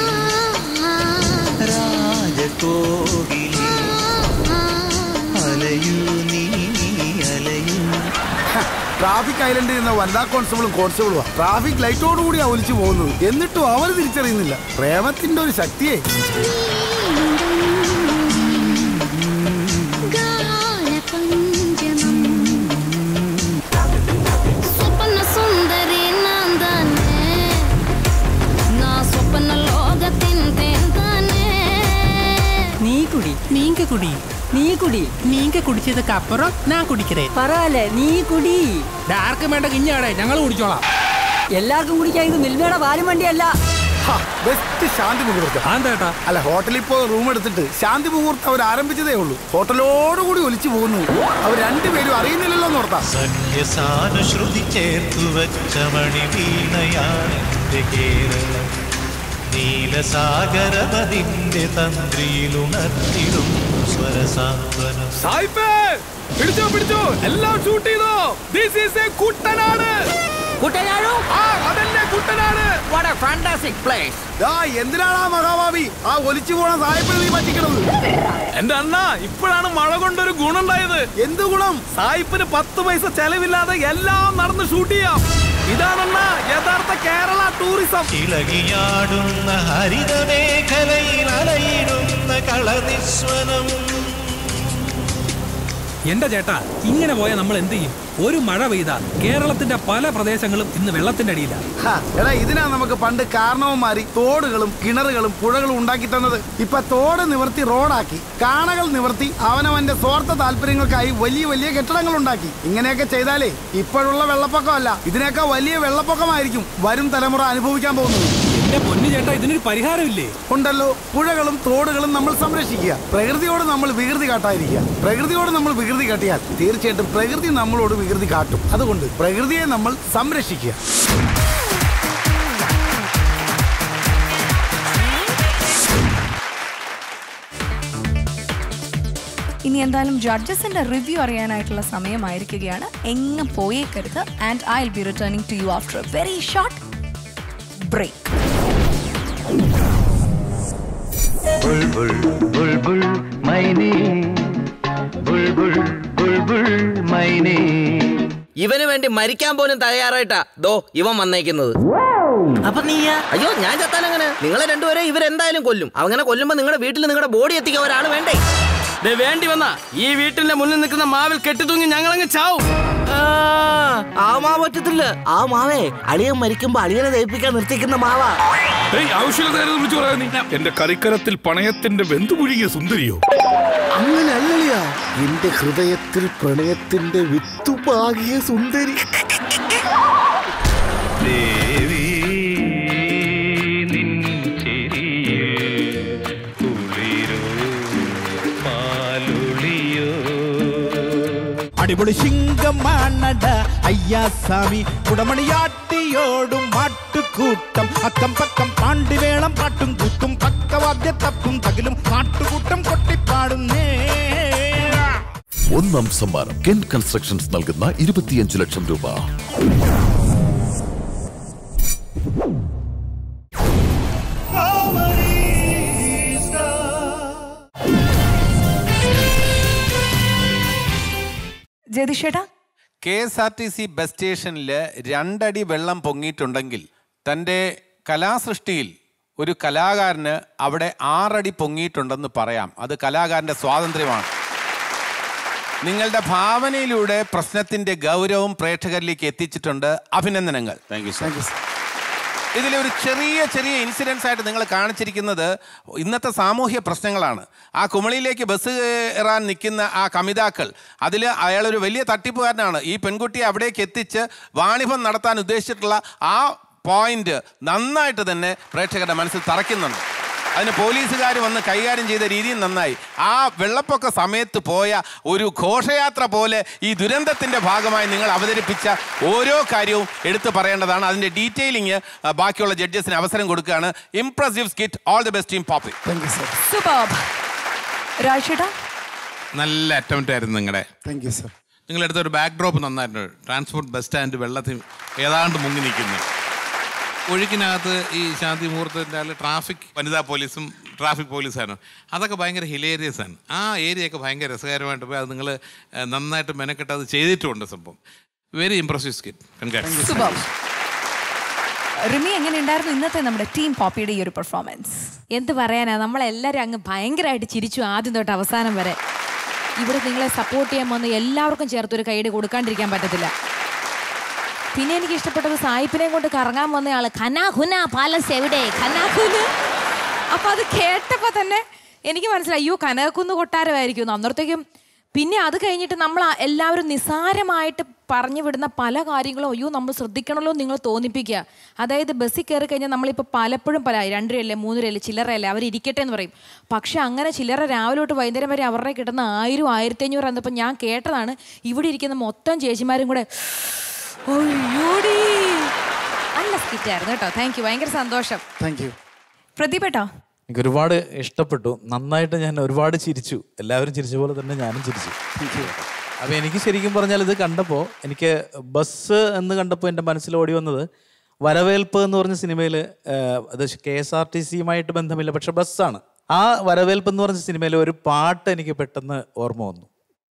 രാജകോകിലേ അലയൂ നീ അലയൂ ട്രാഫിക് ഐലൻഡിൽ നിന്ന് വനിതാ കോൺസ്റ്റബിളും കോൺസ്റ്റബിളും ട്രാഫിക് ലൈറ്റോട് കൂടിയാ ഒലിച്ചു പോകുന്നത് എന്നിട്ടും അവർ തിരിച്ചറിയുന്നില്ല പ്രേമത്തിന്റെ ഒരു ശക്തിയെ ಸ್ವಪ್ನ ಸುಂದರಿ ನಂದನೆ ನಾ ಸ್ವಪ್ನ ಲೋಗ ತಿಂತೇಂತಾನೆ நீ குடி நீங்க குடி நீ குடி நீங்க குடிச்சதுக்கு அப்புறம் நான் குடிக்கிறேன் பரவாயில்ல നീ കുടി ആർക്കും വേണ്ട കിഞ്ഞാടെ ഞങ്ങൾ കുടിച്ചോളാം എല്ലാവർക്കും കുടിക്കാൻ ഇത് മിൽമയുടെ പാലും വണ്ടിയല്ല ബെസ്റ്റ് ശാന്തി മുഹൂർത്തം അല്ല ഹോട്ടലിൽ പോയി റൂം എടുത്തിട്ട് ശാന്തി മുഹൂർത്തം അവർ ആരംഭിച്ചതേ ഉള്ളൂ ഹോട്ടലോടുകൂടി ഒലിച്ചു പോകുന്നു അവർ രണ്ടുപേരും അറിയുന്നില്ലല്ലോ എന്ന് ഓർത്താ സന്യസാനുശ്രുതി ചേർത്തു വച്ച മണി വീണയാണെന്റെ കേരളം നീലസാഗരപതിന്റെ തന്ത്രിയിലുണർത്തിടും സ്വരസാന്ത്വനം പിടിച്ചോ പിടിച്ചോ എല്ലാം ഷൂട്ട് ചെയ്തോ ദിസ് ഈസ് എ കുട്ടനാട് കുട്ടനാടോ ആ അതല്ലേ Kuttanad what a fantastic place ദാ, എന്തിനാണ് ആ മഹാഭാവി ആ ഒലിച്ചു പോണ സായിപ്പിനെ നീ പറ്റിക്കണത് എന്റെ അണ്ണ ഇപ്പോഴാണ് മഴ കൊണ്ടൊരു ഗുണുണ്ടായത് എന്ത് ഗുണം സായിപ്പിന് പത്ത് പൈസ ചെലവില്ലാതെ എല്ലാം നടന്ന് ഷൂട്ട് ചെയ്യാം ഇതാണണ്ണ യഥാർത്ഥ കേരള ടൂറിസം ഇളകിയാടുന്ന ഹരിതമേഖലയിൽ അലയിടുന്ന കളനിസ്വനം എന്റെ ചേട്ടാ ഇങ്ങനെ പോയാൽ നമ്മൾ എന്ത് ചെയ്യും ഒരു മഴ പെയ്താൽ കേരളത്തിന്റെ പല പ്രദേശങ്ങളും ഇന്ന് വെള്ളത്തിന്റെ അടിയിലാണ് ഹാ, എടാ ഇതിനാ നമുക്ക് പണ്ട് കാരണവന്മാരി തോടുകളും കിണറുകളും പുഴകളും ഉണ്ടാക്കി തന്നത് ഇപ്പൊ തോട് നിവർത്തി റോഡാക്കി കാണകൾ നിവർത്തി അവനവന്റെ സ്വാർത്ഥ താല്പര്യങ്ങൾക്കായി വലിയ വലിയ കെട്ടിടങ്ങൾ ഉണ്ടാക്കി ഇങ്ങനെയൊക്കെ ചെയ്താലേ ഇപ്പോഴുള്ള വെള്ളപ്പൊക്കമല്ല ഇതിനേക്കാൾ വലിയ വെള്ളപ്പൊക്കമായിരിക്കും വരും തലമുറ അനുഭവിക്കാൻ പോകുന്നത് എന്റെ പൊന്നു ചേട്ടാ ഇതിനൊരു പരിഹാരമില്ലേ ഉണ്ടല്ലോ പുഴകളും തോടുകളും നമ്മൾ സംരക്ഷിക്കുക പ്രകൃതിയോട് നമ്മൾ വികൃതി കാട്ടാതിരിക്കുക പ്രകൃതിയോട് നമ്മൾ വികൃതി കാട്ടിയാൽ തീർച്ചയായിട്ടും പ്രകൃതി നമ്മളോട് വികൃതി കാട്ടും അതുകൊണ്ട് പ്രകൃതിയെ നമ്മൾ സംരക്ഷിക്കുക ഇനി എന്തായാലും ജഡ്ജസിന്റെ റിവ്യൂ അറിയാനായിട്ടുള്ള സമയമായിരിക്കുകയാണ് എങ്ങും പോയേക്കരുത് and I will be returning to you after a very short break बुलबुल बुलबुल मैंने बुलबुल बुलबुल मैंने ഇവന് വേണ്ടി മരിക്കാൻ പോലും തയ്യാറായിട്ടാ ദോ ഇവൻ വന്നേക്കുന്നത് അപ്പൊ നീയാ അയ്യോ ഞാൻ ചത്താൻ അങ്ങനെ നിങ്ങളെ രണ്ടുപേരെ ഇവരെന്തായാലും കൊല്ലും അങ്ങനെ കൊല്ലുമ്പോ നിങ്ങളുടെ വീട്ടിൽ നിങ്ങളുടെ ബോഡി എത്തിക്കാൻ ഒരാൾ വേണ്ടേ ദേ വേണ്ടി വന്ന ഈ വീട്ടിന്റെ മുന്നിൽ നിൽക്കുന്ന മാവിൽ കെട്ടിത്തൂങ്ങി ഞങ്ങളങ്ങ് ചാവും ആ മാവ് പറ്റത്തില്ല ആ മാവേ അളിയൻ മരിക്കുമ്പോ അളിയനെ ദയിപ്പിക്കാൻ നിർത്തിക്കുന്ന മാവാ ആവശ്യമില്ലാതെ വിളിച്ചു പറയാ നീ എന്റെ കറിക്കരത്തിൽ പണയത്തിന്റെ വെന്തുപുഴുകിയ സുന്ദരിയോ അങ്ങനെ അല്ലളിയാ എന്റെ ഹൃദയത്തിൽ പ്രണയത്തിന്റെ വിത്തുപാകിയ സുന്ദരി ദേവി നിൻ ചെരിയിൽ കുളിരോ മാലുളിയോ അടിപൊളി ശിങ്കമാണട അയ്യാസ്വാമി കുടമണിയാട്ടിയോടും മാട്ടുകൂട്ടം അക്കം പക്കം പാണ്ടിവേളം പാട്ടും കൂത്തും പക്കവാദ്യ തപ്പും തകിലും നാട്ടുകൂട്ടം കൊട്ടിപ്പാടുന്നേ ഒന്നാം സമ്മാനം കെൻ കൺസ്ട്രക്ഷൻസ് നൽകുന്ന ഇരുപത്തിയഞ്ച് ലക്ഷം രൂപ ജതിഷേട്ടാ K S R T C bus സ്റ്റേഷനിൽ രണ്ടടി വെള്ളം പൊങ്ങിയിട്ടുണ്ടെങ്കിൽ തൻ്റെ കലാസൃഷ്ടിയിൽ ഒരു കലാകാരന് അവിടെ ആറടി പൊങ്ങിയിട്ടുണ്ടെന്ന് പറയാം അത് കലാകാരൻ്റെ സ്വാതന്ത്ര്യമാണ് നിങ്ങളുടെ ഭാവനയിലൂടെ പ്രശ്നത്തിൻ്റെ ഗൗരവം പ്രേക്ഷകരിലേക്ക് എത്തിച്ചിട്ടുണ്ട് അഭിനന്ദനങ്ങൾ താങ്ക് യു താങ്ക് യു ഇതിലെ ഒരു ചെറിയ ചെറിയ ഇൻസിഡൻസ് ആയിട്ട് നിങ്ങൾ കാണിച്ചിരിക്കുന്നത് ഇന്നത്തെ സാമൂഹ്യ പ്രശ്നങ്ങളാണ് ആ കുമളിയിലേക്ക് ബസ് കയറാൻ നിൽക്കുന്ന ആ കമിതാക്കൾ അതിൽ അയാളൊരു വലിയ തട്ടിപ്പുകാരനാണ് ഈ പെൺകുട്ടിയെ അവിടേക്ക് എത്തിച്ച് വാണിഭം നടത്താൻ ഉദ്ദേശിച്ചിട്ടുള്ള ആ പോയിന്റ് നന്നായിട്ട് തന്നെ പ്രേക്ഷകരുടെ മനസ്സിൽ തറയ്ക്കുന്നുണ്ട് അതിന് പോലീസുകാർ വന്ന് കൈകാര്യം ചെയ്ത രീതിയും നന്നായി ആ വെള്ളപ്പൊക്ക സമയത്ത് പോയ ഒരു ഘോഷയാത്ര പോലെ ഈ ദുരന്തത്തിൻ്റെ ഭാഗമായി നിങ്ങൾ അവതരിപ്പിച്ച ഓരോ കാര്യവും എടുത്തു പറയേണ്ടതാണ് അതിൻ്റെ ഡീറ്റെയിലിങ് ബാക്കിയുള്ള ജഡ്ജസിന് അവസരം കൊടുക്കുകയാണ് impressive skit all the best team Poppy super രാജേട്ടാ നല്ല അറ്റംപ്റ്റ് ആയിരുന്നു നിങ്ങളുടെ താങ്ക് യു സർ നിങ്ങളെടുത്ത ഒരു ബാക്ക് ഡ്രോപ്പ് നന്നായിട്ടുണ്ട് ട്രാൻസ്പോർട്ട് ബസ് സ്റ്റാൻഡ് വെള്ളത്തിൽ ഏതാണ്ട് മുങ്ങി നിൽക്കുന്നു ഒഴുക്കിനകത്ത് ഈ ശാന്തി മുഹൂർത്തത്തിൻ്റെ ട്രാഫിക് വനിതാ പോലീസും ട്രാഫിക് പോലീസാണ് അതൊക്കെ ഭയങ്കര ഹിലേറിയസ് ആണ് ആ ഏരിയയൊക്കെ ഭയങ്കര രസകരമായിട്ട് പോയി അത് നിങ്ങൾ നന്നായിട്ട് മെനക്കെട്ട് അത് ചെയ്തിട്ടുമുണ്ട് സംഭവം very impressive skit congrats Superb. Rimi എങ്ങനെയുണ്ടായിരുന്നു ഇന്നത്തെ നമ്മുടെ ടീം പോപ്പിയുടെ ഈ ഒരു പെർഫോമൻസ് എന്ത് പറയാനാ നമ്മളെല്ലാവരും അങ്ങ് ഭയങ്കരമായിട്ട് ചിരിച്ചു ആദ്യം തൊട്ട് അവസാനം വരെ ഇവിടെ നിങ്ങളെ സപ്പോർട്ട് ചെയ്യാൻ വന്ന് എല്ലാവർക്കും ചേർത്ത് ഒരു കൈയ്യടി കൊടുക്കാണ്ടിരിക്കാൻ പറ്റത്തില്ല പിന്നെ എനിക്ക് ഇഷ്ടപ്പെട്ടത് സായിപ്പിനെ കൊണ്ട് കറങ്ങാൻ വന്നയാള് ഖനാഹുന പാലസ് എവിടെ ഖനാഹുന് അപ്പൊ അത് കേട്ടപ്പോ തന്നെ എനിക്ക് മനസ്സിലായി അയ്യോ കനകക്കുന്ന് കൊട്ടാരമായിരിക്കും എന്ന്. അന്നേരത്തേക്കും പിന്നെ അത് കഴിഞ്ഞിട്ട് നമ്മൾ ആ- എല്ലാവരും നിസാരമായിട്ട് പറഞ്ഞു വിടുന്ന പല കാര്യങ്ങളും അയ്യോ നമ്മൾ ശ്രദ്ധിക്കണമല്ലോ എന്ന് നിങ്ങൾ തോന്നിപ്പിക്കുക അതായത് ബസ്സിൽ കയറി കഴിഞ്ഞാൽ നമ്മളിപ്പോൾ പലപ്പോഴും പല രണ്ട് രൂപയല്ലേ മൂന്ന് രൂപയല്ലേ ചില്ലറയല്ലേ അവർ ഇരിക്കട്ടെ എന്ന് പറയും പക്ഷെ അങ്ങനെ ചില്ലറ രാവിലെ തൊട്ട് വൈകുന്നേരം വരെ അവരുടെ കിട്ടുന്ന ആയിരം ആയിരത്തി അഞ്ഞൂറ് എന്നപ്പോൾ ഞാൻ കേട്ടതാണ് ഇവിടെ ഇരിക്കുന്ന മൊത്തം ചേച്ചിമാരും കൂടെ അയ്യോടി നല്ല സ്കിറ്റായിരുന്നു കേട്ടോ താങ്ക് യു ഭയങ്കര സന്തോഷം താങ്ക് യു പ്രതിഭട്ടോ എനിക്ക് ഒരുപാട് ഇഷ്ടപ്പെട്ടു നന്നായിട്ട് ഞാൻ ഒരുപാട് ചിരിച്ചു എല്ലാവരും ചിരിച്ച പോലെ തന്നെ ഞാനും ചിരിച്ചു അപ്പോൾ എനിക്ക് ശരിക്കും പറഞ്ഞാൽ ഇത് കണ്ടപ്പോൾ എനിക്ക് ബസ് എന്ന് കണ്ടപ്പോൾ എൻ്റെ മനസ്സിൽ ഓടി വന്നത് വരവേൽപ്പ് എന്ന് പറഞ്ഞ സിനിമയിൽ അത് കെ എസ് ആർ ടി സിയുമായിട്ട് ബന്ധമില്ല പക്ഷെ ബസ്സാണ് ആ വരവേൽപ്പ് എന്ന് പറഞ്ഞ സിനിമയിൽ ഒരു പാട്ട് എനിക്ക് പെട്ടെന്ന് ഓർമ്മ വന്നു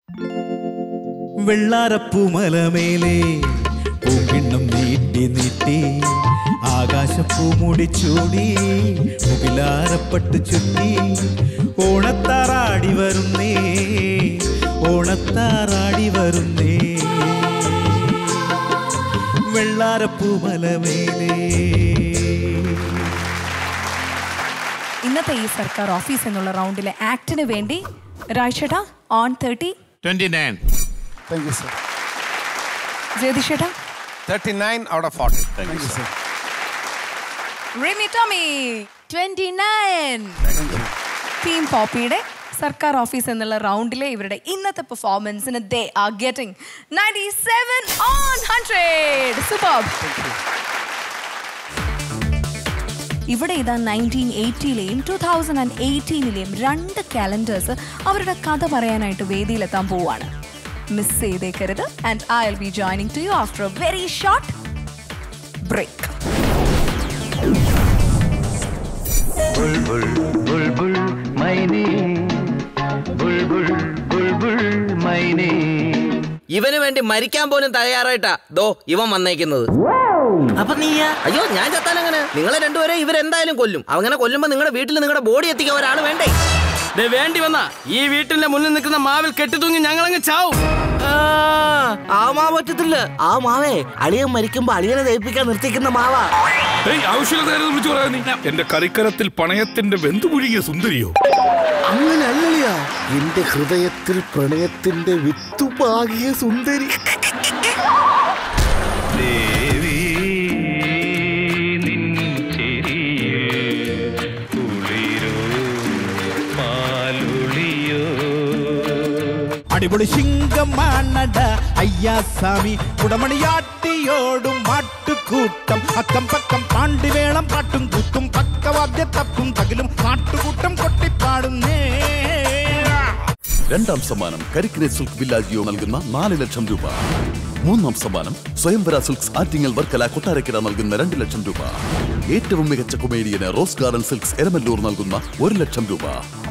വെള്ളാരപ്പൂമലമേലെ പൂങ്കിണ്ണം നീട്ടി നീട്ടി ആകാശപ്പൂ മുടിച്ചൂടി മുകിലാരപ്പട്ട് ചുറ്റി ഓണത്താറാടി വരുന്നേ ഓണത്താറാടി വരുന്നേ വെള്ളാരപ്പൂമലമേലേ ഇന്നത്തെ ഈ സർക്കാർ ഓഫീസ് എന്നുള്ള റൗണ്ടിലെ ആക്ടിന് വേണ്ടി രാജേട്ടാ on thirty twenty nine thank you sir ജയതിഷേട്ടാ thirty nine out of forty thank you sir Rimi Tomy twenty nine team പോപ്പിയുടെ സർക്കാർ ഓഫീസ് എന്നുള്ള റൗണ്ടിലെ ഇവരുടെ ഇന്നത്തെ പെർഫോമൻസിന് they are getting ninety seven on hundred super ഇവിടെ ഇതാ നയൻറ്റീൻ എയ്റ്റിയിലെയും ടൂ തൗസൻഡ് ആൻഡ് എയ്റ്റീനിലെയും രണ്ട് കാലണ്ടേഴ്സ് അവരുടെ കഥ പറയാനായിട്ട് വേദിയിലെത്താൻ പോവാണ് മിസ് ചെയ്തേക്കരുത് and I will be joining to you after a very short break बुलबुल बुलबुल मैंने बुलबुल बुलबुल मैंने ഇവന് വേണ്ടി മരിക്കാൻ പോലും തയ്യാറായിട്ടാ ദോ ഇവൻ വന്നേക്കുന്നത് അപ്പൊ നീയാ അയ്യോ ഞാൻ ചത്താൻ അങ്ങനെ നിങ്ങളെ രണ്ടുപേരെ ഇവരെന്തായാലും കൊല്ലും അങ്ങനെ കൊല്ലുമ്പോ നിങ്ങളുടെ വീട്ടിൽ നിങ്ങളുടെ ബോഡി എത്തിക്കാൻ ഒരാൾ വേണ്ടേ ദേ വേണ്ടി വന്ന ഈ വീട്ടിന്റെ മുന്നിൽ നിൽക്കുന്ന മാവിൽ കെട്ടിത്തൂങ്ങി ഞങ്ങളങ്ങ് ചാവും ആ മാവ് പറ്റത്തില്ല ആ മാവേ അളിയൻ മരിക്കുമ്പോ അളിയനെ ദയിപ്പിക്കാൻ നിർത്തിക്കുന്ന മാവാ എന്റെ കരിക്കരത്തിൽ പണയത്തിന്റെ വെന്തു പുഴുകിയ സുന്ദരിയോ അങ്ങനെ അല്ലളിയാ എന്റെ ഹൃദയത്തിൽ പ്രണയത്തിന്റെ വിത്തുപാകിയ സുന്ദരി ദേവി നിൻ ചെരിയിൽ കുളിരോ മാലുളിയോ അടിപൊളി ശിങ്കമാണട അയ്യാ സ്വാമി കുടമണിയാട്ടിയോടും മാട്ടുകൂട്ടം അക്കം പക്കം പാണ്ടിവേളം പാട്ടും കൂത്തും പക്കവാദ്യ തപ്പും തകിലും നാട്ടുകൂട്ടം കൊട്ടിപ്പാടുന്നേ രണ്ടാം സമ്മാനം കരിക്കിനെ സിൽക്ക് വില്ലാജിയോ നൽകുന്ന നാല് ലക്ഷം രൂപ മൂന്നാം സമ്മാനം സ്വയംവര സിൽക്സ് ആറ്റിങ്ങൽ വർക്കല കൊട്ടാരക്കര നൽകുന്ന രണ്ട് ലക്ഷം രൂപ ഏറ്റവും മികച്ച കൊമേഡിയന് റോസ് ഗാർഡൻ സിൽക്സ് എരമല്ലൂർ നൽകുന്ന ഒരു ലക്ഷം രൂപ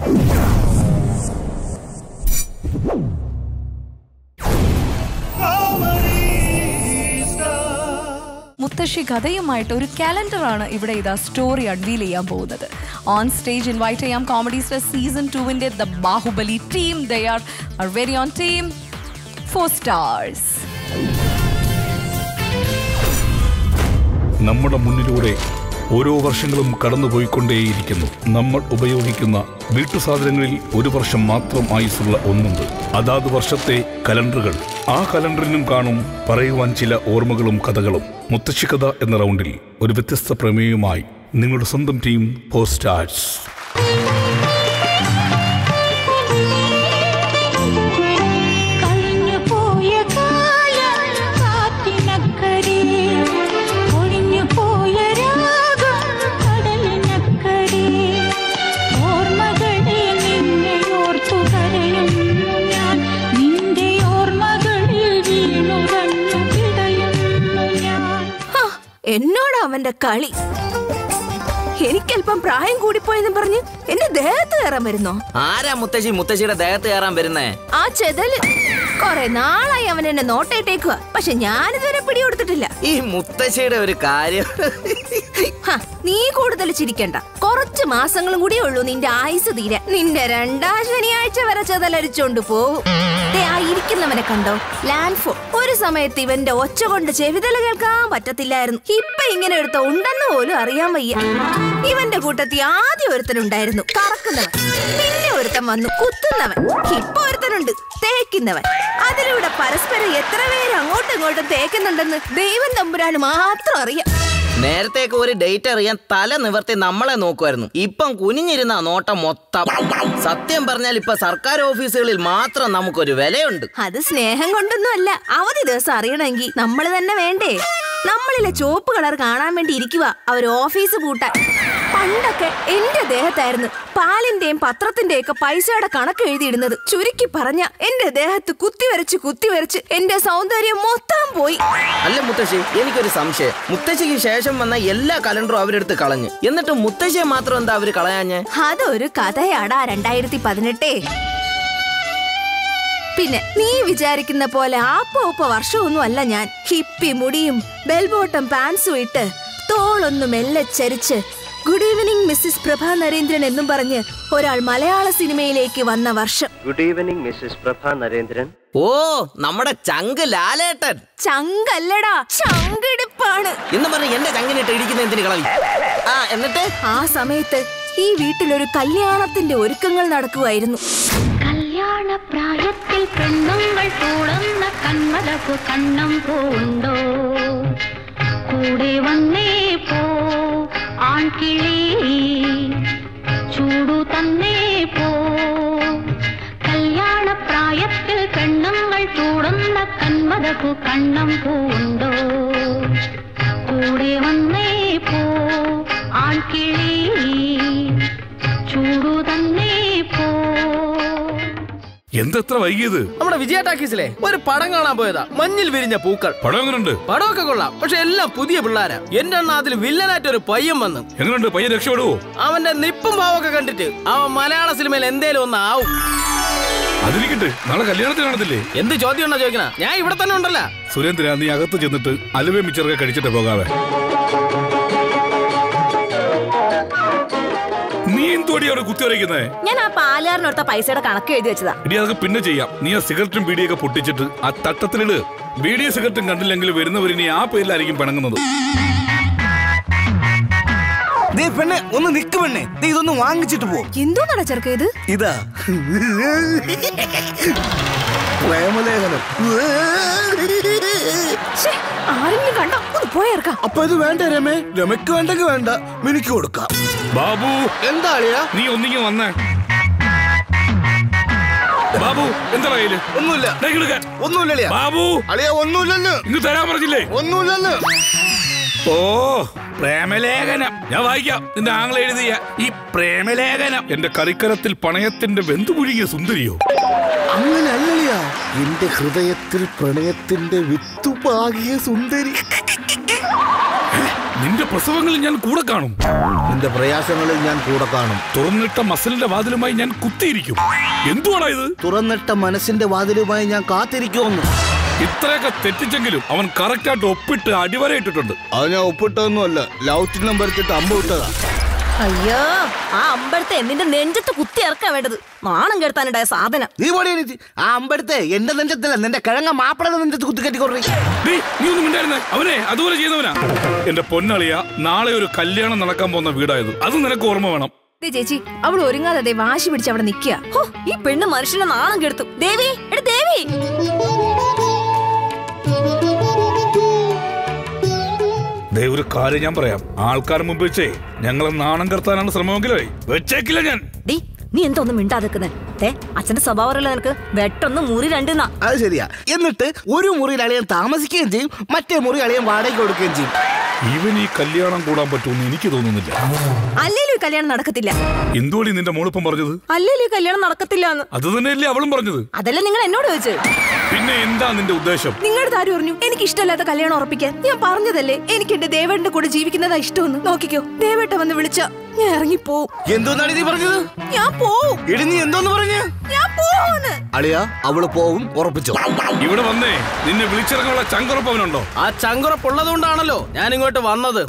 മുത്തശ്ശി കഥയുമായിട്ട് ഒരു കാലണ്ടറാണ് ഇവിടെ ഇതാ സ്റ്റോറി അൺവീൽ ചെയ്യാൻ പോകുന്നത് ഓൺ സ്റ്റേജ് ഇൻവൈറ്റ് ചെയ്യാം കോമഡി സ്റ്റാർ സീസൺ ടുവിന്റെ the Baahubali team they are are very on team four stars നമ്മുടെ മുന്നിലൂടെ ഓരോ വർഷങ്ങളും കടന്നുപോയിക്കൊണ്ടേയിരിക്കുന്നു നമ്മൾ ഉപയോഗിക്കുന്ന വീട്ടുസാധനങ്ങളിൽ ഒരു വർഷം മാത്രം ആയുസുള്ള ഒന്നുണ്ട് അതാത് വർഷത്തെ കലണ്ടറുകൾ ആ കലണ്ടറിനും കാണും പറയുവാൻ ചില ഓർമ്മകളും കഥകളും മുത്തശ്ശിക്കഥ എന്ന റൗണ്ടിൽ ഒരു വ്യത്യസ്ത പ്രമേയവുമായി നിങ്ങളുടെ സ്വന്തം ടീം പോസ്റ്റാർസ് കഴിഞ്ഞു പോയ കാലം കാറ്റിനക്കരെ ഒഴിഞ്ഞു പോയ രാഗം കടലിനക്കരെ ഓർമ്മകളെ നിന്നെ ഓർത്തു കരയുന്നു ഞാൻ നിന്റെ ഓർമ്മകളിൽ വീണുറഞ്ഞു പിടയുന്നു ഞാൻ എന്നോട് അവന്റെ കളി എനിക്കല്പം പ്രായം കൂടിപ്പോയെന്നും പറഞ്ഞ് എന്റെ ദേഹത്ത് കയറാൻ വരുന്നോ ആരാ മുത്തശ്ശി മുത്തശ്ശിയുടെ ദേഹത്ത് കയറാൻ വരുന്നേ ആ ചെതല് കൊറേ നാളായി അവൻ എന്നെ നോട്ടേട്ടേക്കുക പക്ഷെ ഞാനിതുവരെ പിടികൊടുത്തിട്ടില്ല ഈ മുത്തശ്ശിയുടെ ഒരു കാര്യം ഹ, നീ കൂടുതൽ ചിരിക്കണ്ട കുറച്ച് മാസങ്ങളും കൂടിയേ ഉള്ളൂ നിന്റെ ആയുസ് തീരെ നിന്റെ രണ്ടാം ശനിയാഴ്ച വരെ ചെതലരിച്ചോണ്ട് പോവും ദേ, ആ ഇരിക്കുന്നവനെ കണ്ടോ ലാൻഡ് ഫോൺ ഒരു സമയത്ത് ഇവന്റെ ഒച്ച കൊണ്ട് ചെവിതല കേൾക്കാൻ പറ്റത്തില്ലായിരുന്നു ഇപ്പൊ ഇങ്ങനെ എടുത്ത ഉണ്ടെന്ന് പോലും അറിയാൻ വയ്യ ഇവന്റെ കൂട്ടത്തിൽ ആദ്യം ഒരുത്തനുണ്ടായിരുന്നു കറക്കുന്നവൻ പിന്നെ ഒരുത്തൻ വന്നു കുത്തുന്നവൻ ഇപ്പൊ ഒരുത്തനുണ്ട് തേക്കുന്നവൻ അതിലൂടെ പരസ്പരം എത്ര പേര് അങ്ങോട്ടും ഇങ്ങോട്ടും തേക്കുന്നുണ്ടെന്ന് ദൈവം തമ്പുരാന് മാത്രം അറിയാം നേരത്തേക്ക് ഒരു ഡേറ്റ് അറിയാൻ തല നിവർത്തി നമ്മളെ നോക്കുമായിരുന്നു ഇപ്പം കുനിഞ്ഞിരുന്ന നോട്ടം മൊത്തം സത്യം പറഞ്ഞാൽ ഇപ്പൊ സർക്കാർ ഓഫീസുകളിൽ മാത്രം നമുക്കൊരു വിലയുണ്ട് അത് സ്നേഹം കൊണ്ടൊന്നും അല്ല അവധി ദിവസം അറിയണമെങ്കിൽ നമ്മൾ തന്നെ വേണ്ടേ നമ്മളിലെ ചുവപ്പ് കളർ കാണാൻ വേണ്ടി ഇരിക്കുക അവർ ഓഫീസ് പൂട്ടാൻ പണ്ടൊക്കെ എന്റെ ദേഹത്തായിരുന്നു പാലിന്റെയും പത്രത്തിന്റെയും ഒക്കെ പൈസയുടെ കണക്ക് എഴുതിയിടുന്നത് ചുരുക്കി പറഞ്ഞ എന്റെ ദേഹത്ത് കുത്തിവരച്ച് കുത്തിവരച്ച് എന്റെ സൗന്ദര്യം മൊത്തം പോയി അല്ല മുത്തശ്ശി എനിക്കൊരു സംശയം മുത്തശ്ശിക്ക് ശേഷം വന്ന എല്ലാ കലണ്ടറും അവരെടുത്ത് കളഞ്ഞു എന്നിട്ട് മുത്തശ്ശിയെ മാത്രം എന്താ അവര് കളയാഞ്ഞ് അതൊരു കഥയാടാ രണ്ടായിരത്തി പതിനെട്ടേ പിന്നെ നീ വിചാരിക്കുന്ന പോലെ ആപ്പോ ഉപ്പ വർഷമൊന്നും അല്ല ഞാൻ ഹിപ്പി മുടിയും ബെൽബോട്ടം പാൻസും ഇട്ട് തോളൊന്ന് മെല്ലെ ചരിച്ച് good evening missis Prabha Narendran എന്നും പറഞ്ഞ് ഒരാൾ മലയാള സിനിമയിലേക്ക് വന്ന വർഷം good evening missis Prabha Narendran ഓ നമ്മുടെ ചങ്ക് ലാലേട്ടൻ ചങ്കല്ലടാ ചങ്കിടിപ്പാണ് എന്ന് പറഞ്ഞ് എന്റെ ചങ്കിനിട്ട് ഇടിക്കുന്ന എന്തിന് കളവി ആ എന്നിട്ട് ആ സമയത്ത് ഈ വീട്ടിലൊരു കല്യാണത്തിന്റെ ഒരുക്കങ്ങൾ നടക്കുമായിരുന്നു കല്യാണ പ്രായത്തിൽ പെണ്ണുങ്ങൾ കൂടുന്ന കന്മലകു കണ്ണം പൂണ്ടോ കൂടെ വന്നേ പോ ആൺകിളി ചൂടു തന്നേ പോ കല്യാണ പ്രായത്തിൽ പെണ്ണുങ്ങൾ കൂടുന്ന കന്മലകു കണ്ണം പൂണ്ടോ കൂടെ വന്നേ പോ ആൺകിളി ചൂടു തന്നേ പോ എന്തെത്ര വൈകിയത് നമ്മുടെ വിജയ ടാക്കീസിലെ ഒരു പടം കാണാൻ പോയതാ മഞ്ഞിൽ വിരിഞ്ഞ പൂക്കൾ പടം എങ്ങനെയുണ്ട് പടമൊക്കെ കൊള്ളാം പക്ഷെ എല്ലാം പുതിയ പിള്ളേരാ എന്റെ അണ്ണ അതിൽ വില്ലനായിട്ട് ഒരു പയ്യൻ വന്നു എങ്ങനെയുണ്ട് പയ്യൻ രക്ഷപ്പെടുവോ അവന്റെ നിപ്പും ഭാവമൊക്കെ കണ്ടിട്ട് അവൻ മലയാള സിനിമയിൽ എന്തേലും ഒന്ന് ആവും അതിരിക്കട്ടെ നാളെ കല്യാണത്തിന് കാണത്തില്ലേ എന്ത് ചോദ്യം ഉണ്ടോ ചോദിക്കണ ഞാൻ ഇവിടെ തന്നെ ഉണ്ടല്ലോ സുരേന്ദ്ര നീ അകത്ത് ചെന്നിട്ട് അലുവ മിച്ചറൊക്കെ കഴിച്ചിട്ട് പോകാവേ നീ എന്തോടി അവിടെ കുത്തി വരയ്ക്കുന്നേ ഞാൻ ആ പാലുകാരനോർത്ത പൈസയുടെ കണക്ക് എഴുതി വെച്ചതാ ഇനി അതൊക്കെ പിന്നെ ചെയ്യാം നീ ആ സിഗരറ്റും ബീഡിയൊക്കെ പൊട്ടിച്ചിട്ട് ആ തട്ടത്തിലിട് ബീഡിയും സിഗരറ്റും കണ്ടില്ലെങ്കിൽ വരുന്നവർ ഇനി ആ പേരിലായിരിക്കും പിണങ്ങുന്നത് ദേ പെണ്ണെ ഒന്ന് നിക്ക് പെണ്ണെ നീ ഇതൊന്ന് വാങ്ങിച്ചിട്ട് പോ എന്തോന്നാണ് ചെറുക്ക ഇത് ഇതാ പ്രേമലേഖനം ശ്ശേ, ആരെങ്കിലും കണ്ടോ ഒന്ന് പോയേർക്കാം അപ്പൊ ഇത് വേണ്ട രമേ രമയ്ക്ക് വേണ്ടെങ്കിൽ വേണ്ട മിനിക്ക് കൊടുക്കാം ബാബു എന്താ അളിയാ നീ ഒന്നിങ്ങി വന്നേ ബാബു എന്താ കയ്യില് ഒന്നുമില്ല ദേ ഇങ്ങട് എടുക്കാൻ. ഒന്നുമില്ല അളിയാ ബാബു അളിയാ ഒന്നുമില്ലെന്ന് ഇങ്ങ് തരാൻ പറഞ്ഞില്ലേ ഒന്നുമില്ലെന്ന് ഓ പ്രേമലേഖനം ഞാൻ വായിക്കാം നിന്റെ ആംഗ്ല എഴുതിയ ഈ പ്രേമലേഖനം എന്റെ കറിക്കലത്തിൽ പണയത്തിന്റെ വെന്തുപുഴുകിയ സുന്ദരിയോ അങ്ങനെ അല്ലളിയാ എന്റെ ഹൃദയത്തിൽ പ്രണയത്തിന്റെ വിത്തുപാകിയ സുന്ദരി നിന്റെ പ്രസവങ്ങളിൽ ഞാൻ കൂടെ കാണും നിന്റെ പ്രയാസങ്ങളിൽ ഞാൻ കൂടെ കാണും തുറന്നിട്ട മസിലിന്റെ വാതിലുമായി ഞാൻ കുത്തിയിരിക്കും എന്തുവാടാ ഇത് തുറന്നിട്ട മനസ്സിന്റെ വാതിലുമായി ഞാൻ കാത്തിരിക്കുമെന്ന് ഇത്രയൊക്കെ തെറ്റിച്ചെങ്കിലും അവൻ കറക്റ്റായിട്ട് ഒപ്പിട്ട് അടിവര ഇട്ടിട്ടുണ്ട് അത് ഞാൻ ഒപ്പിട്ടൊന്നുമല്ല ലവ് ചിഹ്നം വരച്ചിട്ട് അമ്പ വിട്ടതാ അയ്യോ ആ അമ്പഴത്തെ നിന്റെ നെഞ്ചത്ത് കുത്തി ഇറക്കാൻ വേണ്ടത് നാണം കെടുത്താനുണ്ടായ സാധനം നീ പോടി എണീറ്റ്. ആ അമ്പഴത്തെ എന്റെ നെഞ്ചത്തല്ല നിന്റെ കിഴങ്ങ മാപ്പിള നെഞ്ചത്ത് കുത്തിക്കെട്ടി കൊറേ നീ നീ ഒന്നും മിണ്ടായിരുന്നേ അവനെ അതുപോലെ ചെയ്യുന്നവനാ എന്റെ പൊന്നളിയ നാളെ ഒരു കല്യാണം നടക്കാൻ പോകുന്ന വീടായത് അത് നിനക്ക് ഓർമ്മ വേണം ദേ ചേച്ചി അവൾ ഒരുങ്ങാതെ ദേ വാശി പിടിച്ച് അവിടെ നിക്കുക ഹോ ഈ പെണ്ണ് മനുഷ്യനെ നാണം കെടുത്തു ദേവി എടി ദേവി ദേ ഒരു കാര്യം ഞാൻ പറയാം ആൾക്കാർ മുമ്പ് വെച്ചേ ഞങ്ങളെ നാണം കടത്താനാണ് ശ്രമമെങ്കിലേ വെച്ചേക്കില്ല ഞാൻ ഡി നീ എന്താ ഒന്നും മിണ്ടാതെക്കുന്നത് ദേ അച്ഛന്റെ സ്വഭാവമല്ലോ നിനക്ക് വെട്ടൊന്ന് മുറി രണ്ടെന്നാ അത് ശരിയാ എന്നിട്ട് ഒരു മുറിയിൽ അളിയൻ താമസിക്കുകയും ചെയ്യും മറ്റേ മുറി അളിയൻ വാടകയ്ക്ക് കൊടുക്കുകയും ചെയ്യും ഇവൻ ഈ കല്യാണം കൂടാൻ പറ്റുമെന്ന് എനിക്ക് തോന്നുന്നില്ല അല്ലേലും ഈ കല്യാണം നടക്കത്തില്ല എന്തുകൊണ്ടീ നിന്റെ മോളിപ്പം പറഞ്ഞത് അല്ലേലും ഈ കല്യാണം നടക്കത്തില്ല എന്ന് അത് തന്നെയല്ലേ അവളും പറഞ്ഞത് അതല്ലേ നിങ്ങൾ എന്നോട് ചോദിച്ചത് പിന്നെ എന്താ നിന്റെ ഉദ്ദേശം നിങ്ങളുടെ ആര് പറഞ്ഞു എനിക്ക് ഇഷ്ടമല്ലാത്ത കല്യാണം ഉറപ്പിക്കാൻ ഞാൻ പറഞ്ഞതല്ലേ എനിക്ക് എന്റെ ദേവേട്ടന്റെ കൂടെ ജീവിക്കുന്നതാ ഇഷ്ടമെന്ന് നോക്കിക്കോ ദേവേട്ട വന്ന് വിളിച്ച ഞാൻ ഇറങ്ങിപ്പോവും എന്തോന്നാണ് നീ പറഞ്ഞത് ഞാൻ പോവും ഇടി നീ എന്തോന്ന് പറഞ്ഞ ഞാൻ പോവുന്ന് അളിയ അവള് പോവും ഉറപ്പിച്ചോ ഇവിടെ വന്നേ നിന്നെ വിളിച്ചിറങ്ങാനുള്ള ചങ്കുറപ്പവനുണ്ടോ ആ ചങ്കുറപ്പുള്ളത് കൊണ്ടാണല്ലോ ഞാൻ ഇങ്ങോട്ട് വന്നത്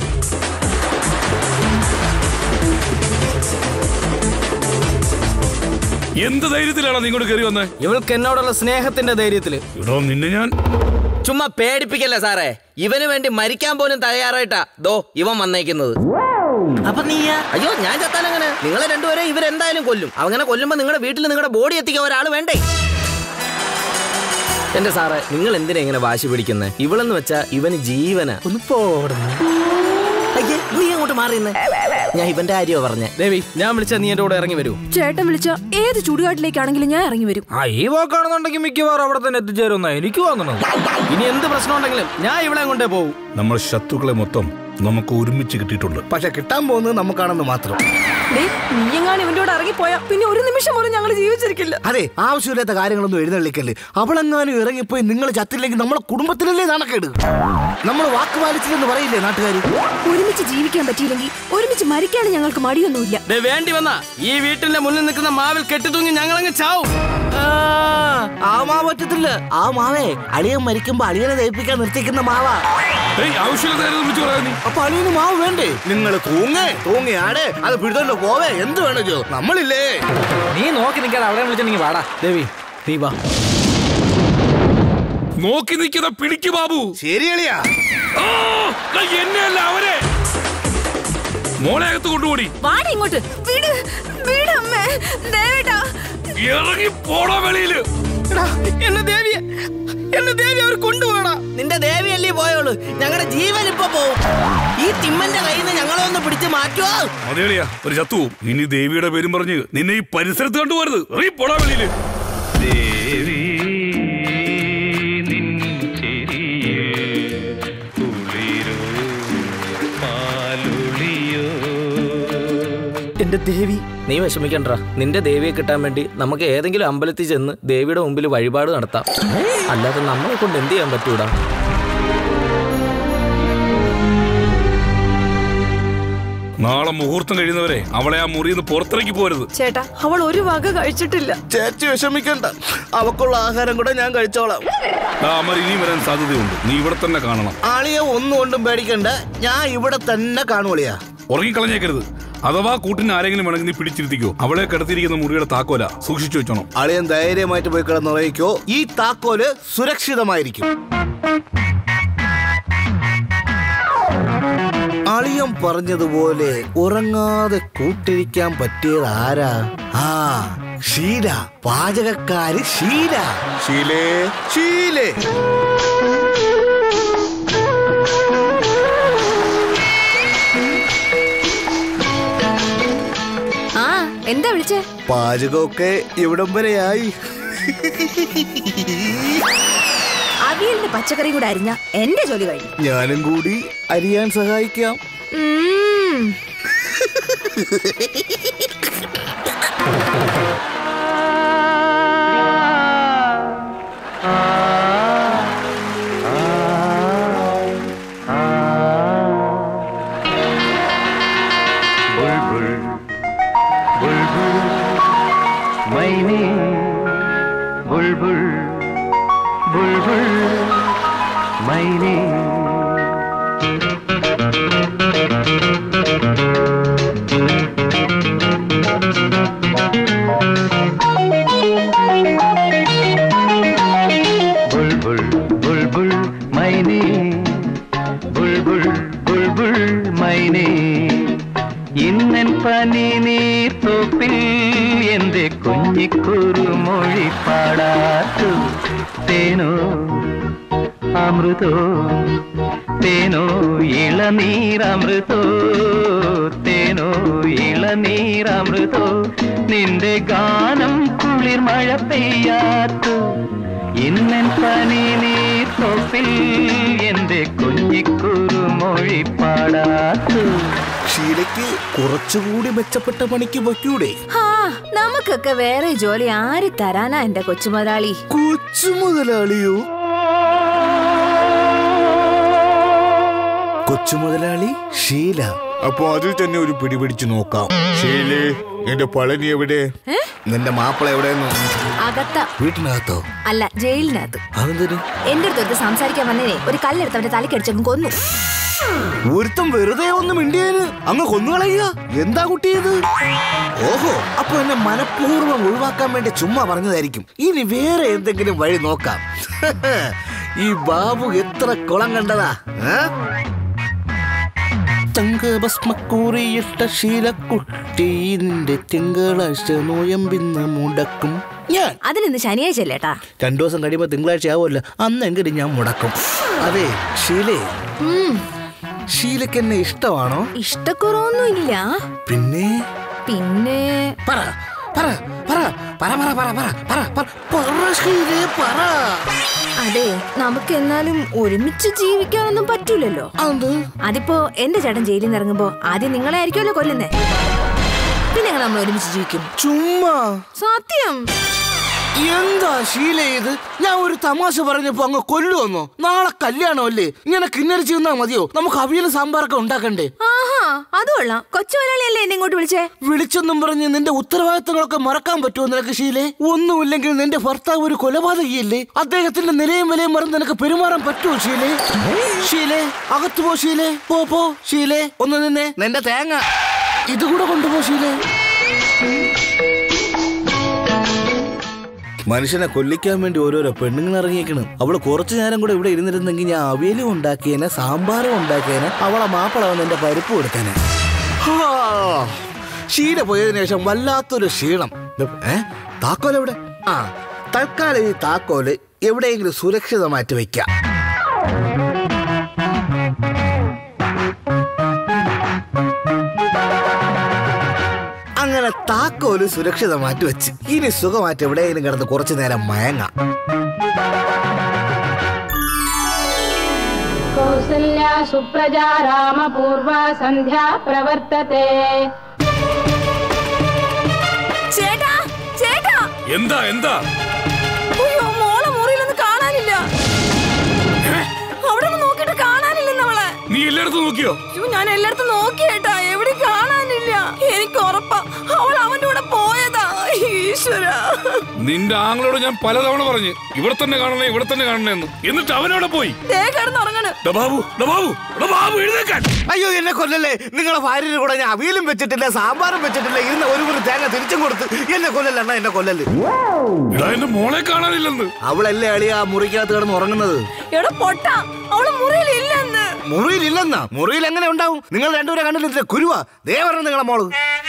എന്ത് ധൈര്യത്തിലാണോ നീ ഇങ്ങോട്ട് കയറി വന്നേ ഇവൾക്ക് എന്നോടുള്ള സ്നേഹത്തിന്റെ ധൈര്യത്തില് ഇവിടെ നിന്നെ ഞാൻ ചുമ്മാ പേടിപ്പിക്കല്ലേ സാറേ ഇവന് വേണ്ടി മരിക്കാൻ പോലും തയ്യാറായിട്ടാ ദോ ഇവൻ വന്നേക്കുന്നത് അപ്പൊ നീയാ അയ്യോ ഞാൻ ചത്താനങ്ങനെ നിങ്ങളെ രണ്ടുപേരെ ഇവരെന്തായാലും കൊല്ലും അങ്ങനെ കൊല്ലുമ്പോ നിങ്ങളുടെ വീട്ടിൽ നിങ്ങളുടെ ബോഡി എത്തിക്കാൻ ഒരാൾ വേണ്ടേ എന്റെ സാറേ നിങ്ങൾ എന്തിനാ ഇങ്ങനെ വാശി പിടിക്കുന്നത് ഇവളെന്ന് വെച്ചാ ഇവന് ജീവന ഒന്ന് പോടുന്നു അയ്യേ നീ അങ്ങോട്ട് മാറിയെന്ന് ഞാൻ ഇവന്റെ കാര്യമോ പറഞ്ഞേ ദേവി ഞാൻ വിളിച്ച നീ എന്റെ കൂടെ ഇറങ്ങി വരൂ ചേട്ടൻ വിളിച്ച ഏത് ചുടുകാട്ടിലേക്കാണെങ്കിലും ഞാൻ ഇറങ്ങി വരും ആ ഈ വാക്കാണെന്നുണ്ടെങ്കിൽ മിക്കവാറും അവിടെ തന്നെ എത്തിച്ചേരുന്ന എനിക്ക് തോന്നുന്നത് ഇനി എന്ത് പ്രശ്നം ഉണ്ടെങ്കിലും ഞാൻ ഇവിടെ കൊണ്ടേ പോകും നമ്മൾ ശത്രുക്കളെ മൊത്തം നമുക്ക് ഒരുമിച്ച് കിട്ടിയിട്ടുണ്ട് പക്ഷെ കിട്ടാൻ പോകുന്നത് നമുക്കാണെന്ന് മാത്രം ഡേ നീയെങ്ങാനും ഇവന്റെ കൂടെ ഇറങ്ങിപ്പോയാ പിന്നെ ഒരു നിമിഷം പോലും ഞങ്ങൾ ജീവിച്ചിരിക്കില്ല അതെ ആവശ്യമില്ലാത്ത കാര്യങ്ങളൊന്നും എഴുന്നള്ളിക്കല്ലേ അവളെങ്ങാനും ഇറങ്ങിപ്പോയി നിങ്ങൾ ചത്തില്ലെങ്കിൽ നമ്മളെ കുടുംബത്തിലല്ലേ നാണക്കേട് നമ്മൾ വാക്ക് പാലിച്ചില്ലെന്ന് പറയില്ലേ നാട്ടുകാർ ഒരുമിച്ച് ജീവിക്കാൻ പറ്റിയില്ലെങ്കിൽ ഒരുമിച്ച് മരിക്കാനും ഞങ്ങൾക്ക് മടിയൊന്നുമില്ല ദേ വേണ്ടി വന്ന ഈ വീട്ടിന്റെ മുന്നിൽ നിൽക്കുന്ന മാവിൽ കെട്ടിത്തൂങ്ങി ഞങ്ങളങ്ങ് ചാവും ആ മാവ് പറ്റത്തില്ല ആ മാവേ അളിയൻ മരിക്കുമ്പോ അളിയനെ ദയിപ്പിക്കാൻ നിർത്തിക്കുന്ന മാവാ അപ്പൊ അളിയന് മാവ് വേണ്ടേ നിങ്ങൾ തൂങ്ങേ തൂങ്ങിയാടേ അത് പിടിച്ചോണ്ട് പോവേ എന്ത് വേണോ നമ്മളില്ലേ നീ നോക്കി നിൽക്കാതെ അവിടെ വിളിച്ചിട്ടുണ്ടെങ്കിൽ വാടാ ദേവി നീ വാ നോക്കി നിൽക്കുന്ന പിടിക്ക് ബാബു ശരി അളിയാ എന്നെയല്ല അവരെ മോളെ അകത്ത് കൊണ്ടുപോടി വാടി ഇങ്ങോട്ട് വീട് വീട് അമ്മേ ദേവേട്ടാ ഇറങ്ങി പോടാ വെളിയില് എന്നെ ദേവിയെ എന്നെ ദേവി അവർ കൊണ്ടുപോകടാ നിന്റെ ദേവിയല്ലേ പോയോളൂ ഞങ്ങളുടെ ജീവൻ ഇപ്പൊ പോവും ഈ തിമ്മന്റെ കയ്യിൽ നിന്ന് ഞങ്ങളെ ഒന്ന് പിടിച്ച് മാറ്റുവോ മതിയളിയാ ഒരു ചത്തുവും ഇനി ദേവിയുടെ പേരും പറഞ്ഞ് നിന്നെ ഈ പരിസരത്ത് കണ്ടുപോരുത് ഇറങ്ങി പോടാ വെളിയില് ദേവി നിൻ ചിരിയിൽ കുളിരോ മാലുളിയോ എന്റെ ദേവി നീ വിഷമിക്കണ്ട നിന്റെ ദേവിയെ കിട്ടാൻ വേണ്ടി നമുക്ക് ഏതെങ്കിലും അമ്പലത്തിൽ ചെന്ന് ദേവിയുടെ മുമ്പിൽ വഴിപാട് നടത്താം അല്ലാതെ നമ്മളെ കൊണ്ട് എന്ത് ചെയ്യാൻ പറ്റൂടാ നാളെ മുഹൂർത്തം കഴിയുന്നവരെ അവളെ ആ മുറിയിൽ നിന്ന് പുറത്തിറക്കി പോരുത് ചേട്ടാ അവൾ ഒരു വക കഴിച്ചിട്ടില്ല ചേച്ചി വിഷമിക്കണ്ട അവക്കുള്ള ആഹാരം കൂടെ ഞാൻ കഴിച്ചോളാം ആ അമർ ഇനിയും വരാൻ സാധ്യതയുണ്ട് നീ ഇവിടെ തന്നെ കാണണം ആളിയെ ഒന്നും കൊണ്ടും പേടിക്കണ്ട ഞാൻ ഇവിടെ തന്നെ കാണുവളിയാ ഉറങ്ങിക്കളഞ്ഞേക്കരുത് അഥവാ കൂട്ടിന് ആരെങ്കിലും വേണമെങ്കിൽ നീ പിടിച്ചിരുത്തിക്കോ അവളെ കിടത്തിയിരിക്കുന്ന മുറിയുടെ താക്കോല സൂക്ഷിച്ചു വെച്ചോണം അളിയൻ ധൈര്യമായിട്ട് പോയി കിടന്നുറങ്ങിക്കോ ഈ താക്കോല് സുരക്ഷിതമായിരിക്കും അളിയൻ പറഞ്ഞതുപോലെ ഉറങ്ങാതെ കൂട്ടിരിക്കാൻ പറ്റിയത് ആരാ ആ ഷീല പാചകക്കാരി ഷീല ഷീലേ ഷീലേ ആ എന്താ വിളിച്ചേ പാചകമൊക്കെ ഇവിടം വരെയായി അവിയലിന്റെ പച്ചക്കറി കൂടെ അരിഞ്ഞ എന്റെ ജോലി കഴിഞ്ഞു ഞാനും കൂടി അരിയാൻ സഹായിക്കാം ഉം. बुलबुल बुलबुल मैने बुलबुल बुलबुल मैने बुलबुल बुलबुल मैने बुलबुल बुलबुल मैने ഇന്നൻ പനി നീർത്തോപ്പിൽ എന്റെ കുഞ്ഞിക്കുറുമൊഴി പാടാത്തു തേനോ അമൃതോ തേനോ ഇളനീരമൃതോ തേനോ ഇളനീരമൃതോ നിന്റെ ഗാനം കുളിർ മഴ പെയ്യാത്തു ഇന്നൻ പനി നീർത്തോപ്പിൽ എന്റെ കുഞ്ഞിക്കുറുമൊഴി പാടാത്തു ഷീലയ്ക്ക് കുറച്ചുകൂടി മെച്ചപ്പെട്ട പണിക്ക് വയ്ക്കൂടെ ഹാ നമുക്കൊക്കെ വേറെ ജോലി ആര് തരാനാ എന്റെ കൊച്ചുമുതലാളി കൊച്ചു മുതലാളിയോ കൊച്ചു മുതലാളി ഷീല അപ്പൊ അതിൽ തന്നെ ഒരു പിടി പിടിച്ചു നോക്കാം ഷീലേ എന്റെ പളനി എവിടെ നിന്റെ മാപ്പിള എവിടെയെന്ന് അകത്ത വീട്ടിനകത്തോ അല്ല ജയിലിനകത്ത് അതെന്തിനു എന്റെ അടുത്ത് സംസാരിക്കാൻ വന്നേ ഒരു കല്ലെടുത്ത് അവന്റെ തലക്കടിച്ചങ്ങ് കൊന്നു ഒരുത്തം വെറുതെ ഒന്ന് മിണ്ടിയേന് അങ്ങ് കൊന്നുകളയുക എന്താ കുട്ടിയത് ഓഹോ അപ്പൊ എന്നെ മനഃപൂർവ്വം ഒഴിവാക്കാൻ വേണ്ടി ചുമ്മാ പറഞ്ഞതായിരിക്കും ഇനി വേറെ എന്തെങ്കിലും വഴി നോക്കാം ഈ ബാബു എത്ര കുളം കണ്ടതാ ഏ? തങ്കഭസ്മക്കൂറിയിട്ട ശീലക്കുട്ടി നിന്റെ തിങ്കളാഴ്ച നോയമ്പിന്ന് മുടക്കും ഞാൻ അതിനിന്ന് ശനിയാഴ്ച അല്ലേട്ടാ രണ്ടു ദിവസം കഴിയുമ്പോ തിങ്കളാഴ്ച ആവുമല്ലോ അന്നെങ്കിലും ഞാൻ മുടക്കും അതെ ഷീലേ ഷീലക്ക് എന്നെ ഇഷ്ടമാണോ ഇഷ്ടക്കുറവൊന്നും ഇല്ല പിന്നെ പിന്നെ പറ പറ പറ പറ പറ പറ പറ പറ പറ പറ ഷീലേ പറ അതെ നമുക്ക് എന്നാലും ഒരുമിച്ച് ജീവിക്കാനൊന്നും പറ്റൂലല്ലോ അതിപ്പോ എന്റെ ചേട്ടൻ ജയിലിൽ നിന്ന് ഇറങ്ങുമ്പോ ആദ്യം നിങ്ങളെ ആയിരിക്കുമല്ലോ കൊല്ലുന്നേ പിന്നെ ഞങ്ങൾ നമ്മൾ ഒരുമിച്ച് ജീവിക്കും ചുമ്മാ സത്യം എന്താ ശീല ഇത് ഞാൻ ഒരു തമാശ പറഞ്ഞപ്പോ അങ്ങ് കൊല്ലുവന്നോ നാളെ കല്യാണമല്ലേ ഇങ്ങനെ കിന്നരിച്ച് നിന്നാ മതിയോ നമുക്ക് അവിയലും സാമ്പാറൊക്കെ ഉണ്ടാക്കണ്ടേ ആഹാ അത് കൊള്ളാം കൊച്ചു മുതലാളിയല്ലേ എന്നെ ഇങ്ങോട്ട് വിളിച്ചേ വിളിച്ചെന്നും പറഞ്ഞ് നിന്റെ ഉത്തരവാദിത്തങ്ങളൊക്കെ മറക്കാൻ പറ്റുമോ നിനക്ക് ശീലേ ഒന്നുമില്ലെങ്കിൽ നിന്റെ ഭർത്താവ് ഒരു കൊലപാതകിയല്ലേ അദ്ദേഹത്തിന്റെ നിലയും വിലയും മറന്ന് നിനക്ക് പെരുമാറാൻ പറ്റുമോ ഷീലേ ഷീലേ അകത്ത് പോ ഷീലേ പോ പോ ഷീലേ ഒന്ന് നിന്നെ നിന്റെ തേങ്ങ ഇതുകൂടെ കൊണ്ടുപോ ഷീലേ മനുഷ്യനെ കൊല്ലിക്കാൻ വേണ്ടി ഓരോരോ പെണ്ണുങ്ങൾ ഇറങ്ങിയേക്കണം അവള് കുറച്ചു നേരം കൂടെ ഇവിടെ ഇരുന്നിരുന്നെങ്കിൽ ഞാൻ അവിയലും ഉണ്ടാക്കിയേനെ സാമ്പാറും ഉണ്ടാക്കിയേനെ അവളെ മാപ്പിള വന്ന് എന്റെ പരിപ്പ് കൊടുത്തേനെ ഹാ, ക്ഷീര പോയതിനു ശേഷം വല്ലാത്തൊരു ക്ഷീണം ഏ താക്കോൽ എവിടെ ആ തൽക്കാലം ഈ താക്കോല് എവിടെയെങ്കിലും സുരക്ഷിതമായിട്ട് വെക്കാം അങ്ങനെ താക്കോല് സുരക്ഷിതമായിട്ട് വെച്ച് ഇനി സുഖമായിട്ട് എവിടെയെങ്കിലും കിടന്ന് കുറച്ചു നേരം മയങ്ങാം കൗസല്യ സുപ്രജാ രാമപൂർവ സന്ധ്യാ പ്രവർത്തത്തെ ചേട്ടാ ചേട്ടാ എന്താ എന്താ അയ്യോ മോളെ മുറിയിലൊന്നും കാണാനില്ല അവിടെ ഒന്ന് നോക്കിയിട്ട് കാണാനില്ലെന്ന് അവളെ നീ എല്ലായിടത്തും നോക്കിയോ അയ്യോ ഞാൻ എല്ലായിടത്തും നോക്കിയേട്ടാ എവിടെ കാണാനില്ല എനിക്ക് ഉറപ്പാ അവൾ അവന്റെ കൂടെ പോയതാ ഈശ്വര നിന്റെ ആങ്ങളോട് ഞാൻ പലതവണ പറഞ്ഞു ഇവിടെ തന്നെ കാണണേ ഇവിടെ തന്നെ കാണണേ എന്ന് എന്നിട്ട് അവനവിടെ പോയി ദേ കിടന്നുറങ്ങണ് ഡാ ബാബു ഡാ ബാബു ഡാ ബാബു എഴുന്നേക്കാൻ അയ്യോ എന്നെ കൊല്ലല്ലേ നിങ്ങളെ ഭാര്യയുടെ കൂടെ ഞാൻ അവിയലും വെച്ചിട്ടില്ല സാമ്പാറും വെച്ചിട്ടില്ല ഇരുന്ന ഒരു മുറി തേങ്ങ തിരിച്ചും കൊടുത്ത് എന്നെ കൊല്ലല്ല അണ്ണാ എന്നെ കൊല്ലല് എടാ എന്റെ മോളെ കാണാനില്ലെന്ന് അവളല്ലേ അളിയ ആ മുറിക്കകത്ത് കിടന്ന് ഉറങ്ങുന്നത് എടാ പൊട്ടാ അവള് മുറിയിൽ ഇല്ലെന്ന് മുറിയിൽ ഇല്ലെന്നാ മുറിയിൽ എങ്ങനെ ഉണ്ടാവും നിങ്ങൾ രണ്ടുപേരെ കണ്ടില്ല കുരുവാ ദേ പറഞ്ഞു നിങ്ങളെ മോള്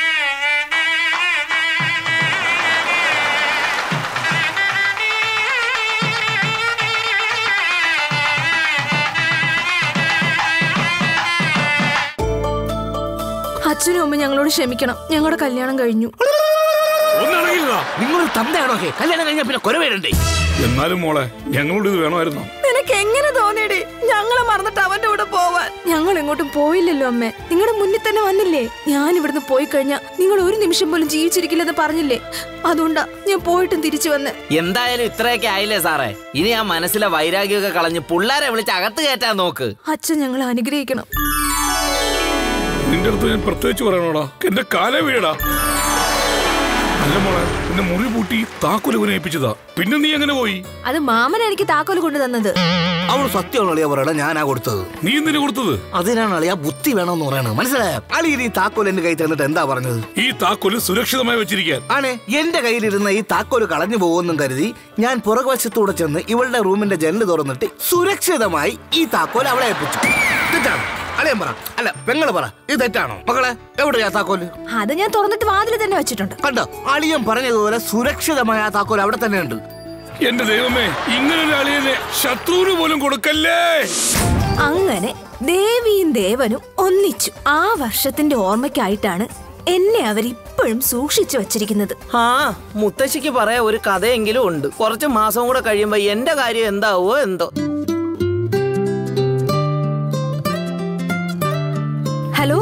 അച്ഛനും അമ്മ ഞങ്ങളോട് ക്ഷമിക്കണം ഞങ്ങളുടെ കല്യാണം കഴിഞ്ഞു നിങ്ങൾ തന്തയാണോ ഹേ കല്യാണം കഴിഞ്ഞാൽ പിന്നെ കൊരവേടണ്ടേ എന്നാലും മോളെ ഞങ്ങളോട് ഇത് വേണമായിരുന്നോ നിനക്ക് എങ്ങനെ തോന്നിയടി ഞങ്ങളെ മറന്നിട്ട് അവന്റെ കൂടെ പോവാൻ ഞങ്ങൾ എങ്ങോട്ടും പോയില്ലല്ലോ അമ്മേ നിങ്ങളുടെ മുന്നിൽ തന്നെ വന്നില്ലേ ഞാൻ ഇവിടുന്ന് പോയി കഴിഞ്ഞാൽ നിങ്ങൾ ഒരു നിമിഷം പോലും ജീവിച്ചിരിക്കില്ലെന്ന് പറഞ്ഞില്ലേ അതുകൊണ്ടാ ഞാൻ പോയിട്ടും തിരിച്ചു വന്ന് എന്തായാലും ഇത്രയൊക്കെ ആയില്ലേ സാറേ ഇനി ആ മനസ്സിലെ വൈരാഗ്യമൊക്കെ കളഞ്ഞ് പിള്ളേരെ വിളിച്ച് അകത്ത് കയറ്റാൻ നോക്ക് അച്ഛൻ ഞങ്ങളെ അനുഗ്രഹിക്കണം നിന്റെ അടുത്ത് ഞാൻ പ്രത്യേകിച്ച് പറയണോടാ എന്റെ കാല വീടാ അല്ല മോളെ എന്നെ മുറി പൂട്ടി താക്കോല് ഇവനെ ഏൽപ്പിച്ചതാ പിന്നെ നീ എങ്ങനെ പോയി അത് മാമൻ എനിക്ക് താക്കോൽ കൊണ്ടു തന്നത് അവൾ സത്യമാണ് അളിയ പറയണ ഞാനാ കൊടുത്തത് നീ എന്തിനു കൊടുത്തത് അതിനാണ് അളിയ ബുദ്ധി വേണമെന്ന് പറയണത് മനസ്സിലായ അളി ഈ താക്കോൽ എന്റെ കൈ തന്നിട്ട് എന്താ പറഞ്ഞത് ഈ താക്കോല് സുരക്ഷിതമായി വെച്ചിരിക്കാൻ ആണ് എന്റെ കയ്യിലിരുന്ന ഈ താക്കോല് കളഞ്ഞു പോകുമെന്നും കരുതി ഞാൻ പുറകുവശത്തൂടെ ചെന്ന് ഇവളുടെ റൂമിന്റെ ജനല് തുറന്നിട്ട് സുരക്ഷിതമായി ഈ താക്കോൽ അവളെ ഏൽപ്പിച്ചു തെറ്റാണോ അളിയൻ പറ അല്ല പെങ്ങള് പറ ഇത് തെറ്റാണോ മകളെ എവിടെയാ താക്കോല് അത് ഞാൻ തുറന്നിട്ട് വാതിൽ തന്നെ വെച്ചിട്ടുണ്ട് കണ്ടോ അളിയൻ പറഞ്ഞതുപോലെ സുരക്ഷിതമായ ആ താക്കോൽ അവിടെ തന്നെ ഉണ്ട് എന്റെ ദൈവമേ ഇങ്ങനെ ഒരു അളിയനെ ശത്രുവിന് പോലും കൊടുക്കല്ലേ അങ്ങനെ ദേവിയും ദേവനും ഒന്നിച്ചു ആ വർഷത്തിന്റെ ഓർമ്മയ്ക്കായിട്ടാണ് എന്നെ അവരിപ്പോഴും സൂക്ഷിച്ചു വച്ചിരിക്കുന്നത് ആ മുത്തശ്ശിക്ക് പറയാ ഒരു കഥയെങ്കിലും ഉണ്ട് കുറച്ച് മാസം കൂടെ കഴിയുമ്പോ എന്റെ കാര്യം എന്താവോ എന്തോ ഹലോ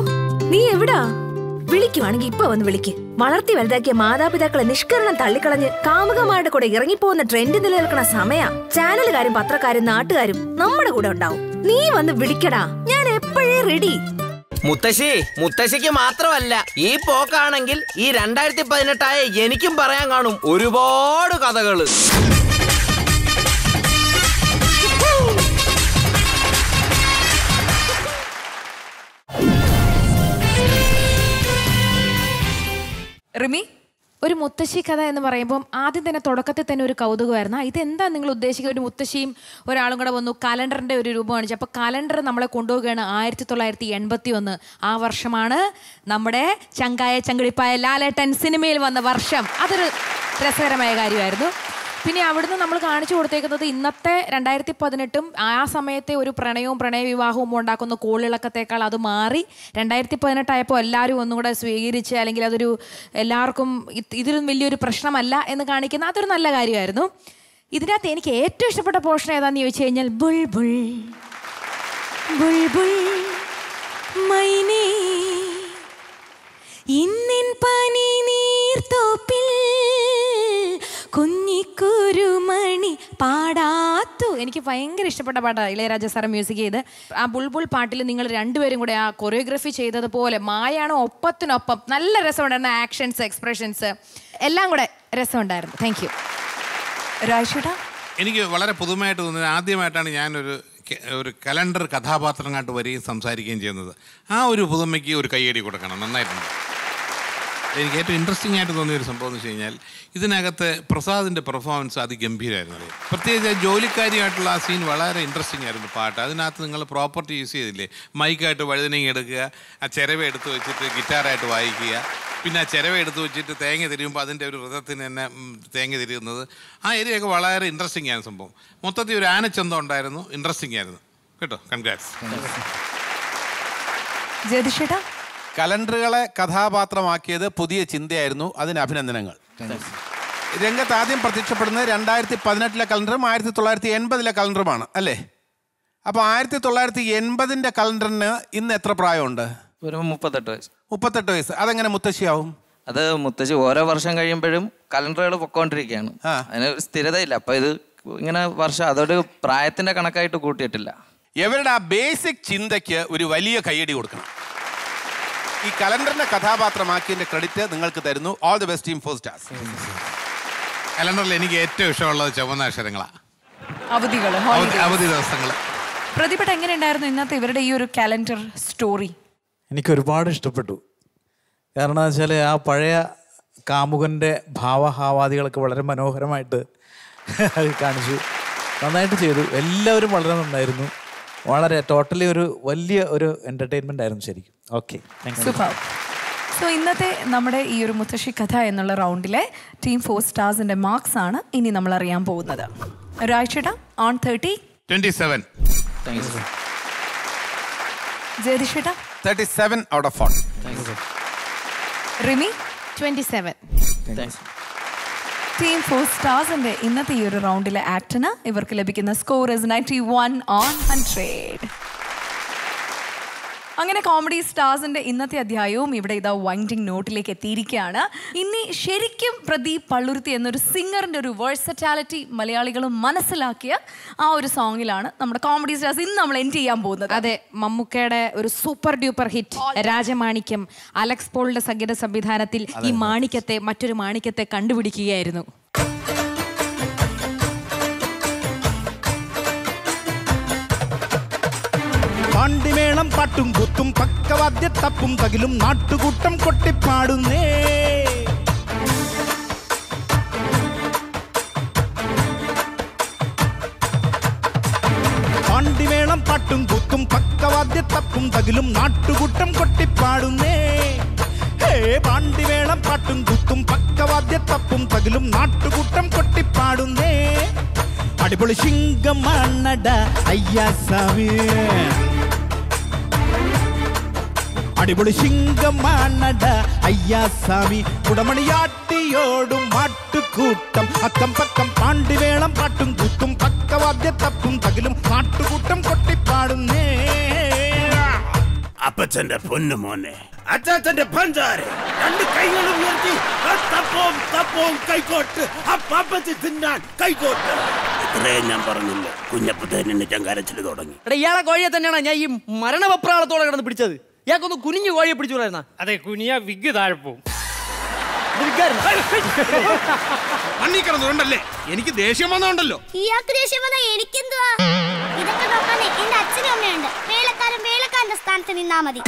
നീ എവിടാ വിളിക്കുവാണെങ്കിൽ ഇപ്പൊ വന്ന് വിളിക്ക് വളർത്തി വലുതാക്കിയ മാതാപിതാക്കളെ നിഷ്കരണം തള്ളിക്കളഞ്ഞ് കാമുകന്മാരുടെ കൂടെ ഇറങ്ങിപ്പോകുന്ന ട്രെൻഡ് നിലനിൽക്കുന്ന സമയ ചാനലുകാരും പത്രക്കാരും നാട്ടുകാരും നമ്മുടെ കൂടെ ഉണ്ടാവും നീ വന്ന് വിളിക്കടാ ഞാൻ എപ്പോഴേ റെഡി മുത്തശ്ശി മുത്തശ്ശിക്ക് മാത്രമല്ല ഈ പോക്കാണെങ്കിൽ ഈ രണ്ടായിരത്തി പതിനെട്ടായ എനിക്കും പറയാൻ കാണും ഒരുപാട് കഥകള് റിമി ഒരു മുത്തശ്ശി കഥ എന്ന് പറയുമ്പോൾ ആദ്യം തന്നെ തുടക്കത്തിൽ തന്നെ ഒരു കൗതുകമായിരുന്നു ആ, ഇതെന്താ നിങ്ങൾ ഉദ്ദേശിക്കുന്ന ഒരു മുത്തശ്ശിയും ഒരാളും കൂടെ വന്നു കലണ്ടറിന്റെ ഒരു രൂപം കാണിച്ചു അപ്പോൾ കലണ്ടർ നമ്മളെ കൊണ്ടുപോവുകയാണ് ആയിരത്തി തൊള്ളായിരത്തി എൺപത്തി ഒന്ന് ആ വർഷമാണ് നമ്മുടെ ചങ്കായ ചങ്കിടിപ്പായ ലാലേട്ടൻ സിനിമയിൽ വന്ന വർഷം അതൊരു രസകരമായ കാര്യമായിരുന്നു പിന്നെ അവിടുന്ന് നമ്മൾ കാണിച്ചു കൊടുത്തേക്കുന്നത് ഇന്നത്തെ രണ്ടായിരത്തി പതിനെട്ടും ആ സമയത്തെ ഒരു പ്രണയവും പ്രണയ വിവാഹവും ഉണ്ടാക്കുന്ന കോളിളക്കത്തേക്കാൾ അത് മാറി രണ്ടായിരത്തി പതിനെട്ടായപ്പോൾ എല്ലാവരും ഒന്നും കൂടെ സ്വീകരിച്ച് അല്ലെങ്കിൽ അതൊരു എല്ലാവർക്കും ഇത് ഇതിലും വലിയൊരു പ്രശ്നമല്ല എന്ന് കാണിക്കുന്ന അതൊരു നല്ല കാര്യമായിരുന്നു ഇതിനകത്ത് എനിക്ക് ഏറ്റവും ഇഷ്ടപ്പെട്ട പോർഷൻ ഏതാന്ന് ചോദിച്ചു കഴിഞ്ഞാൽ ബുൾ ബുൾ ബുൾ ബുൾ മൈനേ ഇന്നിൻ പനി നീർത്തോപ്പിൽ കുഞ്ഞിക്കുരുമണി പാടാത്തു എനിക്ക് ഭയങ്കര ഇഷ്ടപ്പെട്ട പാട്ടാണ് ഇളയരാജ സാറ് മ്യൂസിക് ചെയ്ത് ആ ബുൾബുൾ പാട്ടിൽ നിങ്ങൾ രണ്ടുപേരും കൂടെ ആ കൊറിയോഗ്രഫി ചെയ്തതുപോലെ മായാണ് ഒപ്പത്തിനൊപ്പം നല്ല രസമുണ്ടായിരുന്ന ആക്ഷൻസ് എക്സ്പ്രഷൻസ് എല്ലാം കൂടെ രസമുണ്ടായിരുന്നു താങ്ക് യു രാജേട്ടാ എനിക്ക് വളരെ പുതുമയായിട്ട് തോന്നുന്നത് ആദ്യമായിട്ടാണ് ഞാനൊരു കെ- ഒരു കലണ്ടർ കഥാപാത്രങ്ങാട്ട് വരികയും സംസാരിക്കുകയും ചെയ്യുന്നത് ആ ഒരു പുതുമയ്ക്ക് ഒരു കയ്യടി കൊടുക്കണം നന്നായിട്ടുണ്ട് എനിക്ക് ഏറ്റവും ഇൻട്രസ്റ്റിംഗ് ആയിട്ട് തോന്നിയ ഒരു സംഭവം എന്ന് വെച്ച് കഴിഞ്ഞാൽ ഇതിനകത്ത് പ്രസാദിൻ്റെ പെർഫോമൻസ് അതിഗംഭീരമായിരുന്നു അറിയാം പ്രത്യേകിച്ച് ആ ജോലിക്കാരിയായിട്ടുള്ള ആ സീൻ വളരെ ഇൻട്രസ്റ്റിംഗ് ആയിരുന്നു പാട്ട് അതിനകത്ത് നിങ്ങൾ പ്രോപ്പർട്ടി യൂസ് ചെയ്തില്ലേ മൈക്കായിട്ട് വഴുതനങ്ങ എടുക്കുക ആ ചിരവ എടുത്ത് വെച്ചിട്ട് ഗിറ്റാറായിട്ട് വായിക്കുക പിന്നെ ആ ചിരവ എടുത്ത് വെച്ചിട്ട് തേങ്ങ തിരിയുമ്പോൾ അതിൻ്റെ ഒരു വ്രതത്തിന് തന്നെ ഉം, തേങ്ങ തിരിയുന്നത് ആ ഏരിയയൊക്കെ വളരെ ഇൻട്രസ്റ്റിംഗ് ആയ സംഭവം മൊത്തത്തിൽ ഒരു ആനച്ചന്തം ഉണ്ടായിരുന്നു ഇൻട്രസ്റ്റിംഗ് ആയിരുന്നു കേട്ടോ കൺഗ്രാറ്റ്സ് ജ്യോതിഷേട്ടാ കലണ്ടറുകളെ കഥാപാത്രമാക്കിയത് പുതിയ ചിന്തയായിരുന്നു അതിന് അഭിനന്ദനങ്ങൾ രംഗത്ത് ആദ്യം പ്രത്യക്ഷപ്പെടുന്നത് രണ്ടായിരത്തി പതിനെട്ടിലെ കലണ്ടറും ആയിരത്തി തൊള്ളായിരത്തി എൺപതിലെ കലണ്ടറുമാണ് അല്ലേ അപ്പോൾ ആയിരത്തി തൊള്ളായിരത്തി എൺപതിൻ്റെ കലണ്ടറിന് ഇന്ന് എത്ര പ്രായമുണ്ട് ഒരു മുപ്പത്തെട്ട് വയസ്സ് മുപ്പത്തെട്ട് വയസ്സ് അതെങ്ങനെ മുത്തശ്ശിയാവും അത് മുത്തശ്ശി ഓരോ വർഷം കഴിയുമ്പോഴും കലണ്ടറുകൾ പൊക്കോണ്ടിരിക്കുകയാണ് അതിന് ഒരു സ്ഥിരതയില്ല അപ്പൊ ഇത് ഇങ്ങനെ വർഷം അതൊരു പ്രായത്തിന്റെ കണക്കായിട്ട് കൂട്ടിയിട്ടില്ല ഇവരുടെ ആ ബേസിക് ചിന്തയ്ക്ക് ഒരു വലിയ കയ്യടി കൊടുക്കണം ഈ കലണ്ടറിനെ കഥാപാത്രമാക്കിയതിന്റെ ക്രെഡിറ്റ് നിങ്ങൾക്ക് തരുന്നു all the best team four stars കലണ്ടറിൽ എനിക്ക് ഏറ്റവും ഇഷ്ടമുള്ളത് ചുവന്ന അക്ഷരങ്ങളാണ് അവധികൾ അവധി- അവധി ദിവസങ്ങൾ പ്രതിഭട്ട് എങ്ങനെയുണ്ടായിരുന്നു ഇന്നത്തെ ഇവരുടെ ഈ ഒരു കാലണ്ടർ സ്റ്റോറി എനിക്ക് ഒരുപാട് ഇഷ്ടപ്പെട്ടു കാരണം എന്ന് വെച്ചാൽ ആ പഴയ കാമുകൻ്റെ ഭാവഹാവാദികളൊക്കെ വളരെ മനോഹരമായിട്ട് കാണിച്ചു നന്നായിട്ട് ചെയ്തു എല്ലാവരും വളരെ നന്നായിരുന്നു വളരെ ടോട്ടലി ഒരു വലിയ ഒരു എൻ്റർടൈൻമെൻ്റ് ആയിരുന്നു ശരിക്കും ഓക്കെ സൂപ്പർ സോ ഇന്നത്തെ നമ്മുടെ ഈ ഒരു മുത്തശ്ശി കഥ എന്നുള്ള റൗണ്ടിലെ ടീം ഫോർ സ്റ്റാർസിന്റെ മാർക്സ് ആണ് ഇനി നമ്മൾ അറിയാൻ പോകുന്നത് രാഴ്ചയുടെ ഓൺ തേർട്ടി ട്വന്റി സെവൻ ജയതിഷേട്ട thirty seven out of four Rimi twenty seven team four സ്റ്റാർസിന്റെ ഇന്നത്തെ ഈ ഒരു റൗണ്ടിലെ ആക്ടിന് ഇവർക്ക് ലഭിക്കുന്ന score is ninety one on hundred അങ്ങനെ കോമഡി സ്റ്റാർസിന്റെ ഇന്നത്തെ അധ്യായവും ഇവിടെ ഇതാ വൈൻഡിങ് നോട്ടിലേക്ക് എത്തിയിരിക്കുകയാണ് ഇനി ശരിക്കും പ്രദീപ് പള്ളുരുത്തി എന്നൊരു സിംഗറിന്റെ ഒരു വേഴ്സറ്റാലിറ്റി മലയാളികൾ മനസ്സിലാക്കിയ ആ ഒരു സോങ്ങിലാണ് നമ്മുടെ കോമഡി സ്റ്റാർസ് ഇന്ന് നമ്മൾ എൻഡ് ചെയ്യാൻ പോകുന്നത് അതെ മമ്മൂക്കയുടെ ഒരു super duper hit Rajamanikyam Alex പോളിന്റെ സംഗീത സംവിധാനത്തിൽ ഈ മാണിക്യത്തെ മറ്റൊരു മാണിക്യത്തെ കണ്ടുപിടിക്കുകയായിരുന്നു പാണ്ടിമേളം പാട്ടും കുത്തും പക്കവാദ്യ തപ്പും തകിലും നാട്ടുകൂട്ടം കൊട്ടിപ്പാടുന്നേ പാണ്ടിമേളം പാട്ടും കുത്തും പക്കവാദ്യ തപ്പും തകിലും നാട്ടുകൂട്ടം കൊട്ടിപ്പാടുന്നേ ഹേ പാണ്ടിമേളം പാട്ടും കുത്തും പക്കവാദ്യ തപ്പും തകിലും നാട്ടുകൂട്ടം കൊട്ടിപ്പാടുന്നേ അടിപൊളി ശിങ്കമാണട അയ്യാസാമി അടിപൊളി ശിങ്കമാണട അയ്യാസാമി കുടമണിയാട്ടിയോടും മാട്ടുകൂട്ടം അക്കം പക്കം പാണ്ടിവേളം പാട്ടും കൂത്തും പക്കവാദ്യ തപ്പും തകിലും നാട്ടുകൂട്ടം കൊട്ടിപ്പാടുന്നേ അപ്പച്ചന്റെ പൊന്നു മോനെ അച്ചാച്ചന്റെ പഞ്ചാര രണ്ട് കൈകളും ഉയർത്തി ആ തപ്പവും തപ്പവും കൈക്കോട്ട് ആ പാപ്പത്തി തിന്നാൻ കൈക്കോട്ട് ഇത്രയും ഞാൻ പറഞ്ഞില്ല കുഞ്ഞപ്പത്തേൻ എന്നെ കരച്ചിൽ തുടങ്ങി എടാ ഇയാളെ കോഴിയെ തന്നെയാണ് ഞാൻ ഈ മരണവപ്രാളത്തോടെ കിടന്ന് പിടിച്ചത് ഇയാൾക്കൊന്ന് കുനിഞ്ഞു കോഴിയെ പിടിച്ചു അതെ കുനിയ വിഗ് താഴെ പോവും മണ്ണി കിടന്നുണ്ടല്ലേ എനിക്ക് ദേഷ്യം വന്നോണ്ടല്ലോ ഇയാൾക്ക് ദേഷ്യം വന്നാൽ എനിക്കെന്തുവാ ഇതൊക്കെ നോക്കാനേ എന്റെ അച്ഛനും അമ്മയുണ്ട് വേലക്കാരൻ വേലക്കാരന്റെ സ്ഥാനത്ത് നിന്നാ മതി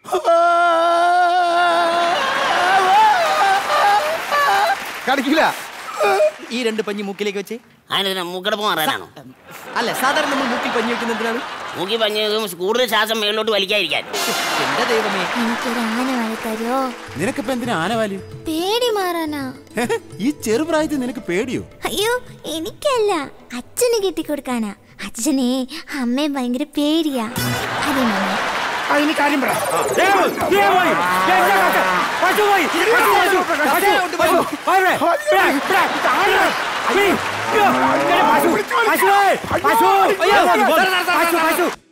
കടിക്കില്ല ഈ രണ്ട് പഞ്ഞി മൂക്കിലേക്ക് വെച്ച് അതിന് മൂക്കടപ്പ് മാറാനാണോ അല്ല സാധാരണ നമ്മൾ മൂക്കിൽ പഞ്ഞി വെക്കുന്നത് എന്തിനാണ് മൂക്കി പഞ്ഞ് കൂടുതൽ ശ്വാസം മേളിലോട്ട് വലിക്കാതിരിക്കാൻ എന്റെ ദൈവമേ എനിക്കൊരു ആന വാങ്ങി തരുമോ നിനക്കിപ്പോ എന്തിനാ ആനവാലി പേടി മാറാനാ ഈ ചെറുപ്രായത്തിൽ നിനക്ക് പേടിയോ അയ്യോ എനിക്കല്ല അച്ഛന് കെട്ടിക്കൊടുക്കാനാ അച്ഛനെ അമ്മയെ ഭയങ്കര പേടിയാ അതെ മാമ അതിന് കാര്യം പറ ദേ പോയി, ദേ പോയി. എന്റെ മകൻ. പശു പോയി, പശു, പശു, പശു, പശു. പോരെ. ഇവിടെ, ഇവിടെ. ആരാ? അയ്യോ, അയ്യോ, ഇങ്ങനെ പശു, പശു, പശു, അയ്യോ, പശു, പശു.